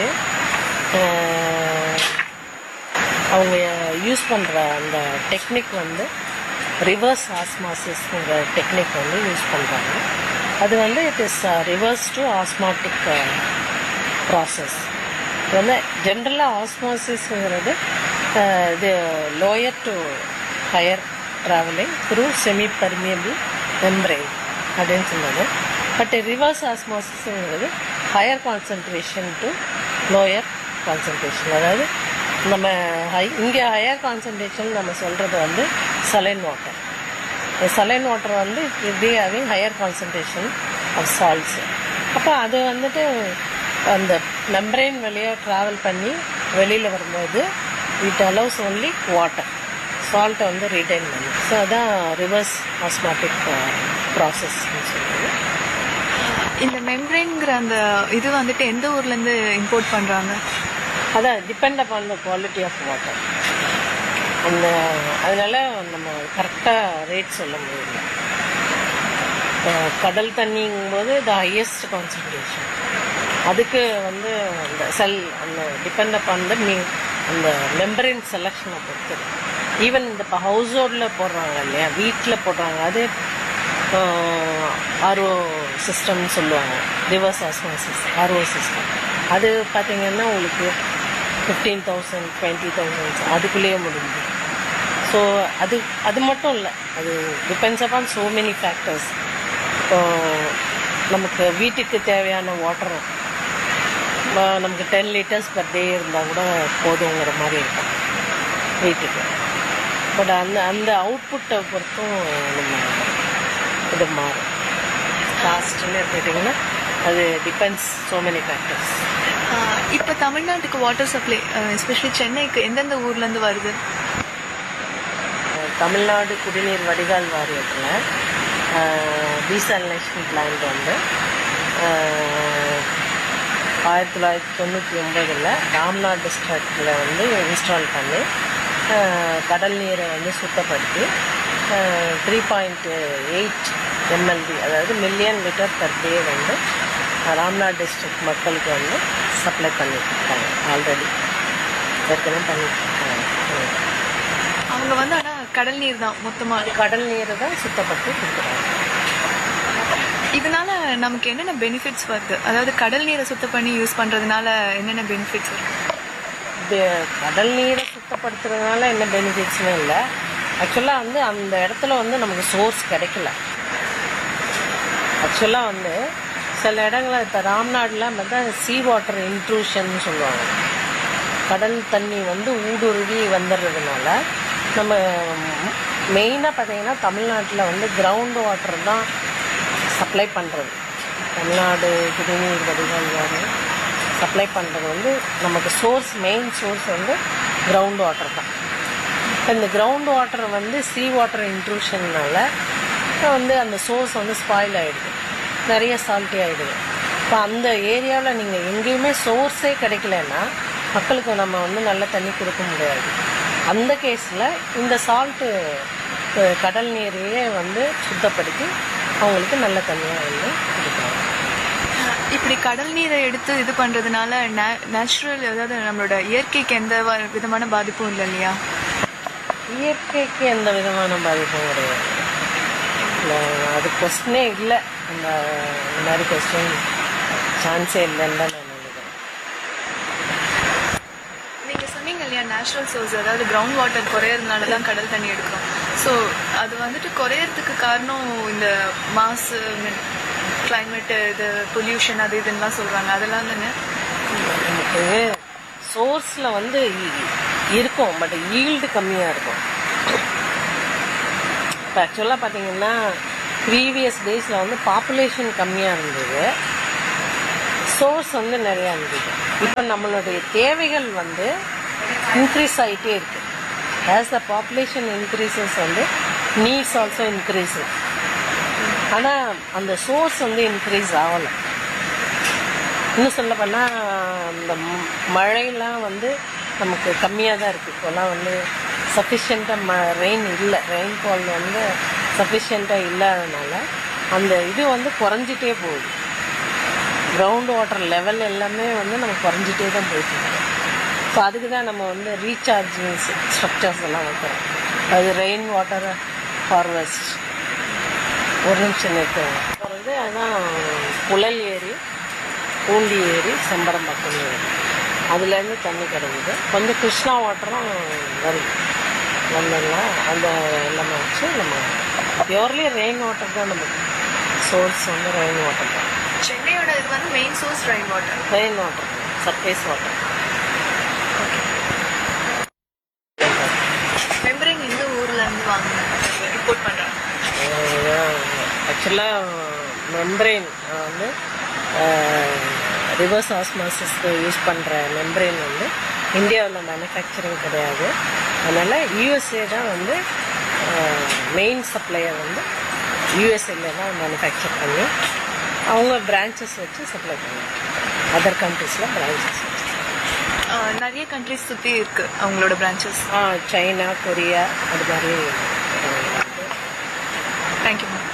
அஹ், அவங்க யூஸ் பண்ணுற அந்த டெக்னிக் வந்து ரிவர்ஸ் ஆஸ்மாசிஸ்ங்கிற டெக்னிக் வந்து யூஸ் பண்ணுறாங்க அது வந்து it is reverse to osmotic process இது வந்து ஜென்ரலாக ஆஸ்மாசிஸ்ங்கிறது இது lower to higher travelling through semi permeable membrane அப்படின்னு சொன்னாங்க பட் ரிவர்ஸ் ஆஸ்மாசிஸ்ங்கிறது higher concentration to lower concentration அதாவது நம்ம ஹை இங்கே ஹையர் கான்சன்ட்ரேஷன் நம்ம சொல்கிறது வந்து சலைன் வாட்டர் சலைன் வாட்டர் வந்து இப்படி having higher concentration of salts அப்போ அது வந்துட்டு அந்த மெம்பரைன் வழியாக ட்ராவல் பண்ணி வெளியில் வரும்போது இட் அலவுஸ் ஒன்லி வாட்டர் சால்ட்டை வந்து ரீடைன் பண்ணி ஸோ அதான் ரிவர்ஸ் ஆஸ்மாட்டிக் ப்ராசஸ்ன்னு சொல்லுவது இந்த மெம்ப்ரெயின்ங்கிற அந்த இது வந்துட்டு எந்த ஊர்ல இருந்து இம்போர்ட் பண்றாங்க அதான் depend upon the quality of water அந்த அதனால நம்ம கரெக்டாக ரேட் சொல்ல முடியல இப்போ கடல் தண்ணிங்கும்போது த ஹையஸ்ட் கான்சன்ட்ரேஷன் அதுக்கு வந்து அந்த செல் அந்த டிபெண்ட் அப்பான் த மீ அந்த மெம்பரின் செலெக்ஷனை பொறுத்து ஈவன் இந்த இப்போ ஹவுஸ் ஹோல்டில் போடுறாங்க இல்லையா வீட்டில் போடுறாங்க அது ஆர்ஓ சிஸ்டம்னு சொல்லுவாங்க ரிவர்ஸ் ஆஸ்மாசிஸ் ஆர்ஓ சிஸ்டம் அது பார்த்தீங்கன்னா உங்களுக்கு ஃபிஃப்டீன் தௌசண்ட் டுவெண்ட்டி தௌசண்ட் அதுக்குள்ளேயே முடிஞ்சு ஸோ அது அது மட்டும் இல்லை அது depends upon so many factors இப்போ நமக்கு வீட்டுக்கு தேவையான வாட்டர் நமக்கு டென் லிட்டர்ஸ் பர் டே இருந்தால் கூட போதுங்கிற மாதிரி இருக்கும் வீட்டுக்கு பட் அந்த அந்த அவுட்புட்டை பொறுத்தும் நம்ம இது மாறும் காஸ்ட்னு எடுத்துக்கிட்டிங்கன்னா அது depends so many factors ah இப்ப தமிழ்நாட்டுக்கு வாட்டர் சப்ளை எஸ்பெஷலி சென்னைக்கு எந்தெந்த ஊர்ல இருந்து வருது தமிழ்நாடு குடிநீர் வடிகால் வாரியத்தில் டீசாலினேஷன் பிளான்ட் வந்து ஆஹ், ஆயிரத்தி தொள்ளாயிரத்தி தொண்ணூற்றி ஒம்பதில் ராம்நாத் டிஸ்ட்ரிக்டில் வந்து இன்ஸ்டால் பண்ணி ஆஹ், கடல் நீரை வந்து சுத்தப்படுத்தி த்ரீ பாயிண்ட் எயிட் எம்எல்டி அதாவது மில்லியன் லிட்டர் பர் டே வந்து ராம்நாத் டிஸ்ட்ரிக்ட் மக்களுக்கு வந்து சப்ளை பண்ணிட்டு இருக்காங்க ஆல்ரெடி ஏற்கனவே பண்ணிட்டு இருக்காங்க ம். அவங்க வந்து ஆனா கடல் நீர் தான் மொத்தமா கடல் நீரை தான் சுத்தப்படுத்தி கொடுக்குறாங்க இதனால நமக்கு என்னென்ன பெனிஃபிட்ஸ் வருது அதாவது கடல் நீரை சுத்தம் பண்ணி யூஸ் பண்றதுனால என்னென்ன பெனிஃபிட்ஸ் வருது இது கடல் நீரை சுத்தப்படுத்துறதுனால என்ன பெனிஃபிட்ஸ்னு இல்லை ஆக்சுவலாக வந்து அந்த இடத்துல வந்து நமக்கு சோர்ஸ் கிடைக்கல ஆக்சுவலாக வந்து சில இடங்களில் இப்போ ராம்நாடுலாம் பார்த்தா சீ வாட்டர் இன்ட்ரூஷன் சொல்லுவாங்க கடல் தண்ணி வந்து ஊடுருவி வந்துடுறதுனால நம்ம மெயினாக பார்த்தீங்கன்னா தமிழ்நாட்டில் வந்து கிரவுண்ட் வாட்டர் தான் சப்ளை பண்ணுறது தமிழ்நாடு குடிநீர் வடிகால் வாரியம் சப்ளை பண்ணுறது வந்து நமக்கு சோர்ஸ் மெயின் சோர்ஸ் வந்து கிரவுண்ட் வாட்டர் தான் இப்ப இந்த கிரவுண்ட் வாட்டர் வந்து சீ வாட்டர் இன்ட்ரூஷன்னால வந்து அந்த சோர்ஸ் வந்து ஸ்பாயில் ஆகிடுது நிறைய சால்ட்டி ஆகிடுது இப்போ அந்த ஏரியாவில் நீங்கள் எங்கேயுமே சோர்ஸே கிடைக்கலன்னா மக்களுக்கு நம்ம வந்து நல்ல தண்ணி கொடுக்க முடியாது அந்த கேஸில் இந்த சால்ட்டு கடல் நீரையே வந்து சுத்தப்படுத்தி அவங்களுக்கு நல்ல தண்ணியாக வந்து கொடுக்குறாங்க இப்படி கடல் நீரை எடுத்து இது பண்றதுனால நேச்சுரல் அதாவது நம்மளோட இயற்கைக்கு எந்த வ- விதமான பாதிப்பும் இல்லை இல்லையா இயற்கைக்கு எந்த விதமான பாதிப்பும் கிடையாது இல்லை அது கொஸ்டினே இல்லை அந்த இந்த மாதிரி கொஸ்டின் சான்ஸே இல்லைன்னு தான் நான் நினைக்கிறேன் நீங்க சொன்னீங்க இல்லையா நேச்சுரல் சோர்ஸ் அதாவது கிரவுண்ட் வாட்டர் குறையறதுனால தான் கடல் தண்ணி எடுக்கிறோம் ஸோ அது வந்துட்டு குறையறதுக்கு காரணம் இந்த மாசு கிளைமேட் இது பொல்யூஷன் அது இதுன்னெலாம் சொல்றாங்க அதெல்லாம் தானே நமக்கு சோர்ஸில் வந்து இருக்கும் பட் ஈல்டு கம்மியாக இருக்கும் இப்போ ஆக்சுவலாக பார்த்தீங்கன்னா ப்ரீவியஸ் டேஸில் வந்து பாப்புலேஷன் கம்மியாக இருந்தது சோர்ஸ் வந்து நிறையா இருந்தது இப்போ நம்மளுடைய தேவைகள் வந்து இன்க்ரீஸ் ஆகிட்டே இருக்கு ஆஸ் த பாப்புலேஷன் இன்க்ரீசஸ் வந்து நீட்ஸ் ஆல்சோ இன்க்ரீஸ் ஆனால் அந்த சோர்ஸ் வந்து இன்க்ரீஸ் ஆகலை இன்னும் சொல்ல போனால் இந்த ம- மழைலாம் வந்து நமக்கு கம்மியாக தான் இருக்குது இப்போலாம் வந்து சஃபிஷியண்ட்டாக ம ரெயின் இல்லை ரெயின்ஃபால் வந்து சஃபிஷியண்ட்டாக இல்லாதனால அந்த இது வந்து குறைஞ்சிட்டே போகுது கிரவுண்ட் வாட்டர் லெவல் எல்லாமே வந்து நம்ம குறைஞ்சிட்டே தான் போயிட்டு இருக்கு ஸோ அதுக்கு தான் நம்ம வந்து ரீசார்ஜிங் ஸ்ட்ரக்சர்ஸ் எல்லாம் வைக்கிறோம் அது ரெயின் வாட்டர் ஹார்வெஸ்ட் ஒரு நிமிஷம் நிறுத்துவோம் போகிறது அதான் புழல் ஏரி பூண்டி ஏரி செம்பரம்பாக்கம் ஏரி அதுலேருந்து தண்ணி கிடைக்குது கொஞ்சம் கிருஷ்ணா வாட்டரும் வருது வந்தோம்னா அந்த எல்லாமே வச்சு நம்ம பியூர்லி ரெயின் வாட்டர் தான் நமக்கு சோர்ஸ் வந்து ரெயின் வாட்டர் தான் சென்னையோட இது வந்து main source rain water rain water surface water மெம்பரிங் எந்த ஊர்ல இருந்து வாங்கினாங்க ரிப்போர்ட் பண்றாங்க ஆக்சுவலாக மெம்பரெயின் வந்து ரிவர்ஸ் ஆஸ்மாசிஸ்க்கு யூஸ் பண்ணுற மெம்பரெயின் வந்து இந்தியாவில் மேனுஃபேக்சரிங் கிடையாது அதனால் யூஎஸ்ஏ தான் வந்து மெயின் சப்ளையர் வந்து யூஎஸ்ஏல தான் மேனுஃபேக்சர் பண்ணி அவங்க பிரான்ச்சஸ் வச்சு சப்ளை பண்ணுவாங்க அதர் கண்ட்ரீஸில் பிரான்ச்சஸ் வச்சு நிறைய கண்ட்ரிஸ் சுத்தி இருக்கு அவங்களோட பிரான்ச்சஸ் ஆ சைனா கொரியா அது மாதிரி தேங்க்யூ மேம்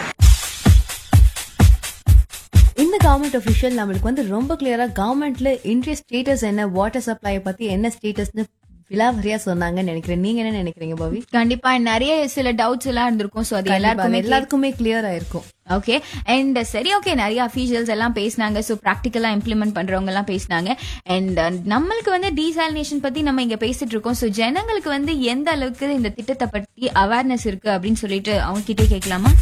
இந்த கவர்மெண்ட் ஒஃபிஷியல் நம்மளுக்கு வந்து ரொம்ப கிளியரா கவர்மெண்ட்ல இன்றைய ஸ்டேட்டஸ் என்ன வாட்டர் சப்ளை பத்தி என்ன ஸ்டேட்டஸ்னு விலாவரியா சொன்னாங்கன்னு நினைக்கிறேன் நீங்க என்ன நினைக்கிறீங்க பவி கண்டிப்பா நிறைய சில டவுட்ஸ் எல்லாம் இருந்திருக்கும் சோ அது எல்லாருக்குமே எல்லாருக்குமே கிளியர் ஆயிருக்கும் ஓகே அண்ட் சரி ஓகே நிறைய அஃபீஷியல்ஸ் எல்லாம் பேசினாங்க ஸோ ப்ராக்டிக்கலா இம்ப்ளிமெண்ட் பண்றவங்க எல்லாம் பேசினாங்க அண்ட் நம்மளுக்கு வந்து டீசாலினேஷன் பத்தி நம்ம இங்க பேசிட்டு இருக்கோம் ஸோ ஜனங்களுக்கு வந்து எந்த அளவுக்கு இந்த திட்டத்தை பத்தி அவேர்னஸ் இருக்கு அப்படின்னு சொல்லிட்டு அவங்க கிட்டே கேட்கலாமா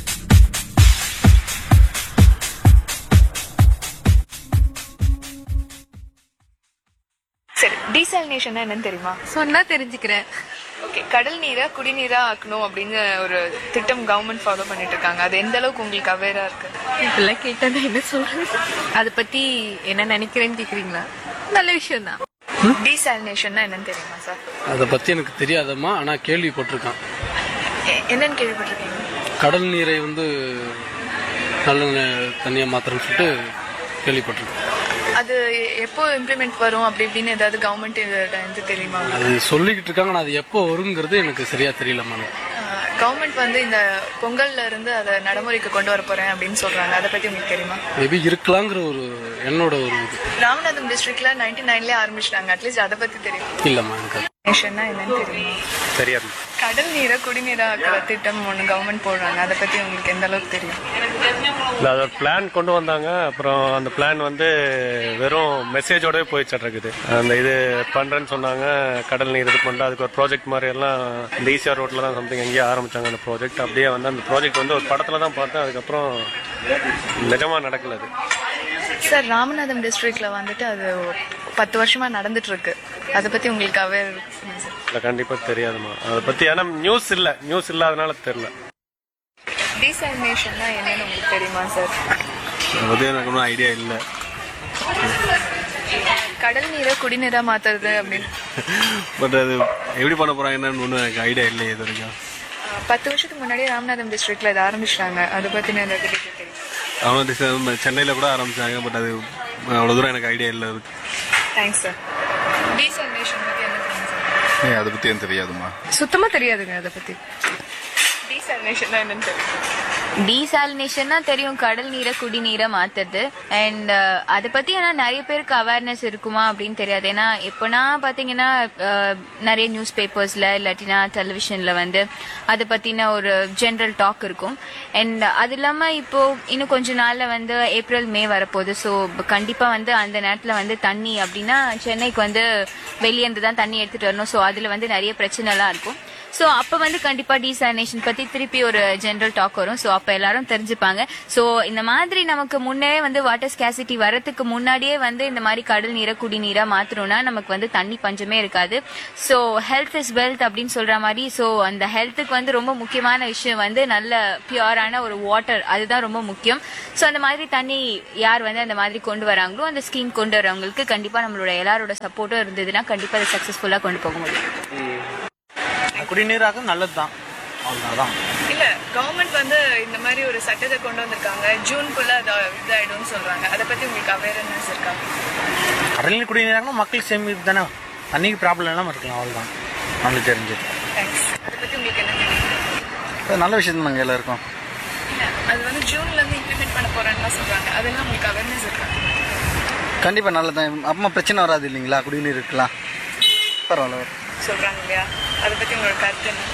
சரி டீசாலினேஷன் என்னன்னு தெரியுமா சொன்னா தெரிஞ்சுக்கிறேன் ஓகே கடல் நீரை குடிநீரா ஆக்கணும் அப்படின்னு ஒரு திட்டம் கவர்மெண்ட் ஃபாலோ பண்ணிட்டு இருக்காங்க அது எந்த அளவுக்கு உங்களுக்கு அவேரா இருக்கு இப்பெல்லாம் கேட்டா நான் என்ன சொல்றது அதை பத்தி என்ன நினைக்கிறேன்னு கேக்குறீங்களா நல்ல விஷயம் தான் டீசாலினேஷன் என்னன்னு தெரியுமா சார் அதை பற்றி எனக்கு தெரியாதம்மா ஆனால் கேள்விப்பட்டிருக்கேன் என்னன்னு கேள்விப்பட்டிருக்கீங்க கடல் நீரை வந்து நல்ல ந- தண்ணியா மாத்திரம்னு சொல்லிட்டு கேள்விப்பட்டிருக்கேன் அது எப்போ இம்ப்ளிமெண்ட் வரும் அப்படி இப்படின்னு ஏதாவது கவர்மெண்ட் இருந்து தெரியுமா அது சொல்லிக்கிட்டு இருக்காங்க ஆனால் அது எப்போ வருங்கிறது எனக்கு சரியா தெரியலம்மா எனக்கு. கவர்மெண்ட் வந்து இந்த பொங்கல்ல இருந்து அதை நடைமுறைக்கு கொண்டு வர போறேன் அப்படின்னு சொல்றாங்க அதை பத்தி உங்களுக்கு தெரியுமா மேபி இருக்கலாங்கிற ஒரு என்னோட ஒரு இது ராமநாதம் டிஸ்ட்ரிக்ட்ல நைன்டி நைன்லயே ஆரம்பிச்சிட்டாங்க அட்லீஸ்ட் அதை பத்தி தெரியும் இல்லைம்மா எனக்கு அது நேஷன்னா என்னன்னு தெரியுமா தெரியாது கடல் நீரை குடிநீரா ஆக்குற திட்டம் ஒன்று கவர்மெண்ட் போடுறாங்க அதை பத்தி உங்களுக்கு எந்த அளவுக்கு தெரியும் இல்லை அது ஒரு பிளான் கொண்டு வந்தாங்க அப்புறம் அந்த பிளான் வந்து வெறும் மெசேஜோடவே போயிடுச்சு இருக்குது அந்த இது பண்றேன்னு சொன்னாங்க கடல் நீர் இது பண்ணா அதுக்கு ஒரு ப்ராஜெக்ட் மாதிரி எல்லாம் இந்த ஈசிஆர் ரோட்ல தான் சம்திங் எங்கேயோ ஆரம்பிச்சாங்க அந்த ப்ராஜெக்ட் அப்படியே வந்து அந்த ப்ராஜெக்ட் வந்து ஒரு படத்துல தான் பார்த்தேன் அதுக்கப்புறம் நிஜமா நடக்கல அது சார் ராமநாதம் டிஸ்ட்ரிக்ட்ல வந்துட்டு அது பத்து வருஷமா நடந்துட்டு இருக்கு அதை பத்தி உங்களுக்கு அவேர் சார் இல்லை கண்டிப்பா தெரியாதுமா அதை பத்தி ஏன்னா நியூஸ் இல்லை நியூஸ் இல்லாதனால தெரியல டீசாலினேஷன்னா என்னன்னு உங்களுக்கு தெரியுமா சார் அதை பத்தி எனக்கு ஒன்றும் ஐடியா இல்லை கடல் நீரை குடிநீரா மாத்துறது அப்படின்னு பட் அது எப்படி பண்ண போறாங்கன்னு ஒன்றும் எனக்கு ஐடியா இல்லை இது வரைக்கும் அஹ், பத்து வருஷத்துக்கு முன்னாடி ராமநாதம் டிஸ்ட்ரிக்ட்ல இதை ஆரம்பிச்சிட்டாங்க அதை பத்தின ஏதாவது detail தெரியுமா அவங்க சென்னையில் கூட ஆரம்பிச்சாங்க பட் அது அவ்வளோ தூரம் எனக்கு ஐடியா இல்லை அதுக்கு தேங்க்ஸ் சார் டீசாலினேஷன் பத்தி என்ன தெரியும் சார் அதை பத்தி எனக்கு தெரியாதுமா சுத்தமா தெரியாதுங்க அதை பத்தி டீசாலினேஷன் என்னன்னு தெரியும் டீசாலினேஷன்னா தெரியும் கடல் நீரை குடிநீரை மாத்துறது அண்ட் அதை பத்தி ஆனா நிறைய பேருக்கு அவேர்னஸ் இருக்குமா அப்படின்னு தெரியாது ஏன்னா எப்போனா பாத்தீங்கன்னா அஹ், நிறைய நியூஸ் பேப்பர்ஸ்ல இல்லாட்டினா டெலிவிஷன்ல வந்து அதை பத்தின ஒரு ஜென்ரல் டாக் இருக்கும் அண்ட் அது இல்லாம இப்போ இன்னும் கொஞ்ச நாள்ல வந்து ஏப்ரல் மே வரப்போகுது ஸோ கண்டிப்பா வந்து அந்த நேரத்துல வந்து தண்ணி அப்படின்னா சென்னைக்கு வந்து வெளியேந்து தான் தண்ணி எடுத்துட்டு வரணும் ஸோ அதுல வந்து நிறைய பிரச்சனைலாம் இருக்கும் சோ அப்ப வந்து கண்டிப்பா டீசாலினேஷன் பத்தி திருப்பி ஒரு ஜெனரல் டாக் வரும் சோ அப்ப எல்லாரும் தெரிஞ்சுப்பாங்க சோ இந்த மாதிரி நமக்கு முன்னே வந்து வாட்டர் ஸ்கேசிட்டி வரதுக்கு முன்னாடியே வந்து இந்த மாதிரி கடல் நீரை குடிநீரா மாத்தணும்னா நமக்கு வந்து தண்ணி பஞ்சமே இருக்காது சோ ஹெல்த் இஸ் வெல்த் அப்படின்னு சொல்ற மாதிரி சோ அந்த ஹெல்த்துக்கு வந்து ரொம்ப முக்கியமான விஷயம் வந்து நல்ல பியூரான ஒரு வாட்டர் அதுதான் ரொம்ப முக்கியம் சோ அந்த மாதிரி தண்ணி யார் வந்து அந்த மாதிரி கொண்டு வராங்களோ அந்த ஸ்கீம் கொண்டு வரவங்களுக்கு கண்டிப்பா நம்மளோட எல்லாரோட சப்போர்ட்டும் இருந்ததுன்னா கண்டிப்பா அதை சக்சஸ்ஃபுல்லா கொண்டு போக முடியும் குடிநீராக நல்லதுதான் அவ்வளவுதான் இல்ல கவர்மெண்ட் வந்து இந்த மாதிரி ஒரு சட்டத்தை கொண்டு வந்திருக்காங்க ஜூன்குள்ள அது இதாயிடும்னு சொல்றாங்க அதை பத்தி உங்களுக்கு அவேர்னஸ் இருக்கா கடல் நீர் குடிநீராக மக்கள் சேமிப்பு தானே தண்ணிக்கு ப்ராப்ளம் இல்லாமல் இருக்கலாம் அவ்வளோதான் நம்மளுக்கு தெரிஞ்சது தேங்க்ஸ் அதை பத்தி உங்களுக்கு என்ன தெரியும் அது நல்ல விஷயம் தான் நாங்கள் எல்லாருக்கும் இல்ல அது வந்து ஜூன்ல இருந்து இம்ப்ளிமெண்ட் பண்ண போறேன்னு சொல்றாங்க அதெல்லாம் உங்களுக்கு அவேர்னஸ் இருக்கா கண்டிப்பாக நல்லதான் அம்மா பிரச்சனை வராது இல்லைங்களா குடிநீர் இருக்கலாம் பரவாயில்ல சொல்றாங்க இல்லையா அதை பத்தி உங்களோட கருத்து என்ன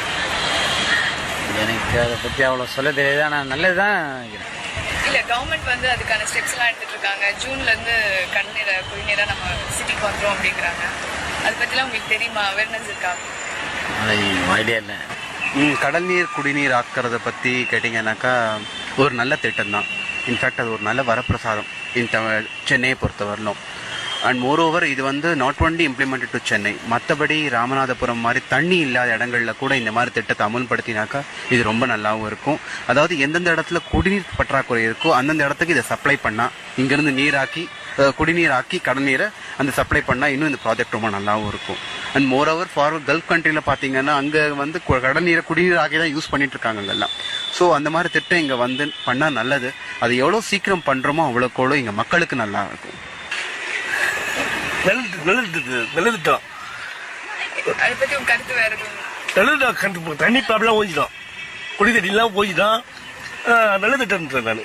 எனக்கு அதை பற்றி அவ்வளோ சொல்ல தெரியாது ஆனால் நல்லது தான் இல்ல கவர்மெண்ட் வந்து அதுக்கான ஸ்டெப்ஸ் எல்லாம் எடுத்துட்டு இருக்காங்க ஜூன்ல இருந்து கண்ணீரை குடிநீரா நம்ம சிட்டிக்கு வந்துரும் அப்படிங்கிறாங்க அதை பத்திலாம் உங்களுக்கு தெரியுமா அவேர்னஸ் இருக்கா ஐடியா இல்லை ம், கடல் நீர் குடிநீர் ஆக்கிறத பற்றி கேட்டிங்கன்னாக்கா ஒரு நல்ல திட்டம் தான் இன்ஃபேக்ட் அது ஒரு நல்ல வரப்பிரசாதம் இந்த சென்னையை பொறுத்தவரையிலும் அண்ட் மோரோவர் இது வந்து not only implemented to Chennai மற்றபடி ராமநாதபுரம் மாதிரி தண்ணி இல்லாத இடங்கள்ல கூட இந்த மாதிரி திட்டத்தை அமல்படுத்தினாக்கா இது ரொம்ப நல்லாவும் இருக்கும் அதாவது எந்தெந்த இடத்துல குடிநீர் பற்றாக்குறை இருக்கோ அந்தந்த இடத்துக்கு இதை சப்ளை பண்ணால் இங்கேருந்து நீராக்கி அஹ், குடிநீர் ஆக்கி கடல் நீரை அந்த சப்ளை பண்ணால் இன்னும் இந்த ப்ராஜெக்ட் ரொம்ப நல்லாவும் இருக்கும் and more over for gulf கண்ட்ரியில் பார்த்தீங்கன்னா அங்கே வந்து கு- கடல் நீரை குடிநீர் ஆக்கி தான் யூஸ் பண்ணிட்டு இருக்காங்க அங்கெல்லாம் ஸோ அந்த மாதிரி திட்டம் இங்கே வந்து பண்ணால் நல்லது அது எவ்வளோ சீக்கிரம் பண்ணுறோமோ அவ்வளோக்கு அவ்வளோ இங்கே மக்களுக்கு நல்லா இருக்கும் நல்லது நல்லது நல்லது திட்டம் அதை பத்தி உங்க கருத்து வேற எதுவும் நல்லது கண்டு தண்ணி ப்ராப்ளம் ஓஞ்சிடும் குடி தண்ணி எல்லாம் ஓஞ்சிடும் நல்ல திட்டம் நான்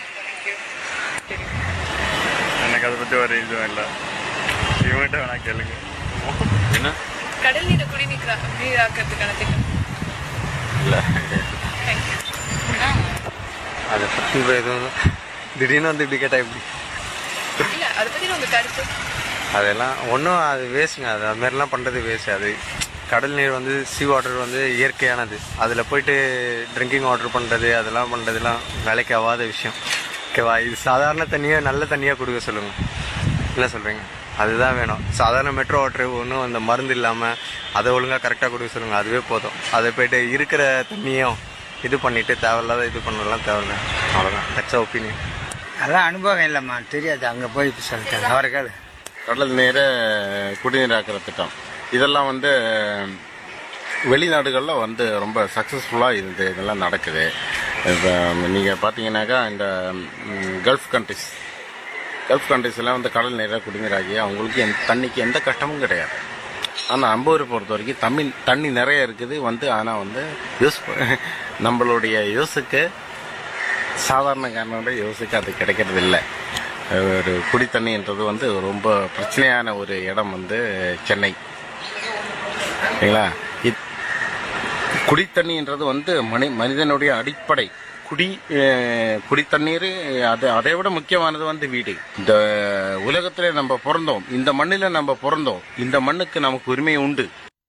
எனக்கு அதை பற்றி ஒரு இதுவும் இல்லை இவங்ககிட்ட வேணா கேளுங்க என்ன கடல் நீரை குடிநீர் நீராக்கிறதுக்கான திட்டம் இல்லை அதை பற்றி எதுவும் திடீர்னு வந்து இப்படி கேட்டா எப்படி இல்ல அதை பத்தி உங்க கருத்து அதெல்லாம் ஒன்றும் அது வேஸ்ட்டுங்க அது அது மாதிரிலாம் பண்ணுறது வேஸ்ட் அது கடல் நீர் வந்து சி வாட்டர் வந்து இயற்கையானது அதில் போயிட்டு ட்ரிங்கிங் வாட்டர் பண்ணுறது அதெல்லாம் பண்ணுறதுலாம் வேலைக்கு ஆகாத விஷயம் ஓகேவா இது சாதாரண தண்ணியை நல்ல தண்ணியாக கொடுக்க சொல்லுங்கள் என்ன சொல்கிறீங்க அதுதான் வேணும் சாதாரண மெட்ரோ வாட்டர் ஒன்றும் அந்த மருந்து இல்லாமல் அதை ஒழுங்காக கரெக்டாக கொடுக்க சொல்லுங்கள் அதுவே போதும் அதை போயிட்டு இருக்கிற தண்ணியும் இது பண்ணிட்டு தேவையில்லாத இது பண்ணலாம் தேவையில்ல அவ்வளோதான் தட்ஸ் ஒப்பீனியன் அதெல்லாம் அனுபவம் இல்லைம்மா தெரியாது அங்கே போய் சொல்லிட்டேன் அவருக்காது கடல் நீரை குடிநீராக்கிற திட்டம் இதெல்லாம் வந்து வெளிநாடுகளில் வந்து ரொம்ப சக்ஸஸ்ஃபுல்லாக இது இதெல்லாம் நடக்குது இப்போ நீங்கள் பார்த்தீங்கன்னாக்கா இந்த ம், கல்ஃப் கண்ட்ரிஸ் கல்ஃப் கண்ட்ரிஸ்லாம் வந்து கடல் நீரை குடிநீராகி அவங்களுக்கு எந்த தண்ணிக்கு எந்த கஷ்டமும் கிடையாது ஆனால் அம்பூரை பொறுத்த வரைக்கும் தமிழ் தண்ணி நிறைய இருக்குது வந்து ஆனால் வந்து யூஸ் ப- நம்மளுடைய யூஸுக்கு சாதாரண காரணோட யூஸுக்கு அது கிடைக்கிறது இல்லை ஒரு குடி தண்ணின்றது வந்து ரொம்ப பிரச்சனையான ஒரு இடம் வந்து சென்னை சரிங்களா இத் குடித்தண்ணின்றது வந்து மனி மனிதனுடைய அடிப்படை குடி அஹ், குடித்தண்ணீர் அது அதை விட முக்கியமானது வந்து வீடு இந்த உலகத்திலே நம்ம பிறந்தோம் இந்த மண்ணில நம்ம பிறந்தோம் இந்த மண்ணுக்கு நமக்கு உரிமை உண்டு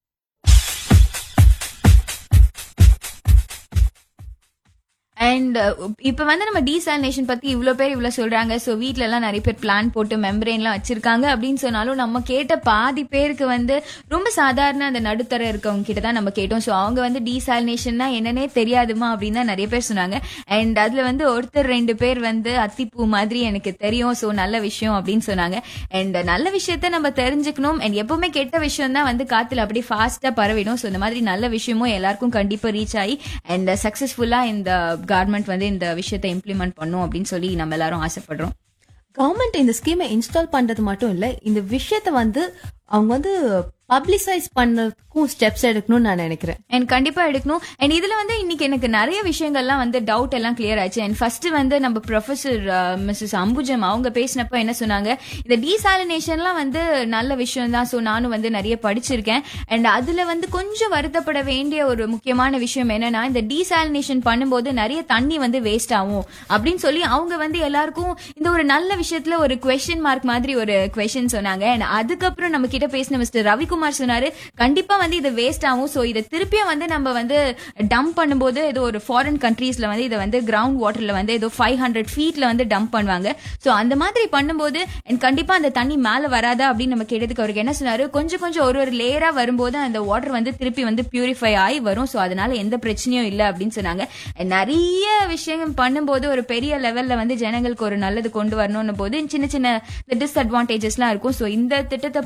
அண்ட் இப்ப வந்து நம்ம டீசாலினேஷன் பத்தி இவ்ளோ பேர் இவ்ளோ சொல்றாங்க சோ வீட்ல எல்லாம் நிறைய பேர் பிளான் போட்டு மெம்பரேன் எல்லாம் வச்சிருக்காங்க அப்படின்னு சொன்னாலும் நம்ம கேட்ட பாதி பேருக்கு வந்து ரொம்ப சாதாரண அந்த நடுத்தர இருக்கவங்க கிட்ட தான் நம்ம கேட்டோம் சோ அவங்க வந்து டீசாலினேஷன்னா என்னன்னே தெரியாதுமா அப்படின்னு தான் நிறைய பேர் சொன்னாங்க அண்ட் அதுல வந்து ஒருத்தர் ரெண்டு பேர் வந்து அத்திப்பூ மாதிரி எனக்கு தெரியும் சோ நல்ல விஷயம் அப்படின்னு சொன்னாங்க அண்ட் நல்ல விஷயத்த நம்ம தெரிஞ்சுக்கணும் அண்ட் எப்பவுமே கெட்ட விஷயம் தான் வந்து காத்துல அப்படியே ஃபாஸ்டா பரவிடும் சோ இந்த மாதிரி நல்ல விஷயமும் எல்லாருக்கும் கண்டிப்பா ரீச் ஆகி அண்ட் சக்சஸ்ஃபுல்லா இந்த கவர்மெண்ட் வந்து இந்த விஷயத்தை இம்ப்ளிமெண்ட் பண்ணும் அப்படின்னு சொல்லி நம்ம எல்லாரும் ஆசைப்படுறோம் கவர்மெண்ட் இந்த ஸ்கீமை இன்ஸ்டால் பண்றது மட்டும் இல்ல இந்த விஷயத்த வந்து அவங்க வந்து பப்ளிசைஸ் பண்ணதுக்கும் ஸ்டெப்ஸ் எடுக்கணும்னு நான் நினைக்கிறேன் அண்ட் கண்டிப்பா எடுக்கணும் அண்ட் இதுல வந்து இன்னைக்கு எனக்கு நிறைய விஷயங்கள்லாம் வந்து டவுட் எல்லாம் கிளியர் ஆச்சு அண்ட் ஃபர்ஸ்ட் வந்து நம்ம ப்ரொஃபசர் மிஸ்ஸஸ் அம்புஜம் அவங்க பேசினப்ப என்ன சொன்னாங்க இந்த டீசாலினேஷன்லாம் வந்து நல்ல விஷயம் தான் ஸோ நானும் வந்து நிறைய படிச்சிருக்கேன் அண்ட் அதுல வந்து கொஞ்சம் வருத்தப்பட வேண்டிய ஒரு முக்கியமான விஷயம் என்னன்னா இந்த டீசாலினேஷன் பண்ணும்போது நிறைய தண்ணி வந்து வேஸ்ட் ஆகும் அப்படின்னு சொல்லி அவங்க வந்து எல்லாருக்கும் இந்த ஒரு நல்ல விஷயத்துல ஒரு கொஸ்டின் மார்க் மாதிரி ஒரு கொஸ்டின் சொன்னாங்க அண்ட் அதுக்கப்புறம் நம்ம கிட்ட பேசின மிஸ்டர் ரவிக்குமார் ரவிக்குமார் சொன்னாரு கண்டிப்பா வந்து இது வேஸ்ட் ஆகும் சோ இதை திருப்பியும் வந்து நம்ம வந்து டம்ப் பண்ணும்போது ஏதோ ஒரு ஃபாரின் கண்ட்ரீஸ்ல வந்து இதை வந்து கிரவுண்ட் வாட்டர்ல வந்து ஏதோ ஃபைவ் ஹண்ட்ரட் ஃபீட்ல வந்து டம்ப் பண்ணுவாங்க சோ அந்த மாதிரி பண்ணும்போது and கண்டிப்பா அந்த தண்ணி மேல வராதா அப்படின்னு நம்ம கேட்டதுக்கு அவருக்கு என்ன சொன்னாரு கொஞ்சம் கொஞ்சம் ஒரு ஒரு லேயரா வரும்போது அந்த வாட்டர் வந்து திருப்பி வந்து பியூரிஃபை ஆகி வரும் சோ அதனால எந்த பிரச்சனையும் இல்லை அப்படின்னு சொன்னாங்க And நிறைய விஷயங்கள் பண்ணும்போது ஒரு பெரிய லெவல்ல வந்து ஜனங்களுக்கு ஒரு நல்லது கொண்டு வரணும்னு போது சின்ன சின்ன டிஸ்அட்வான்டேஜஸ்லாம் இருக்கும் சோ இந்த திட்டத்தை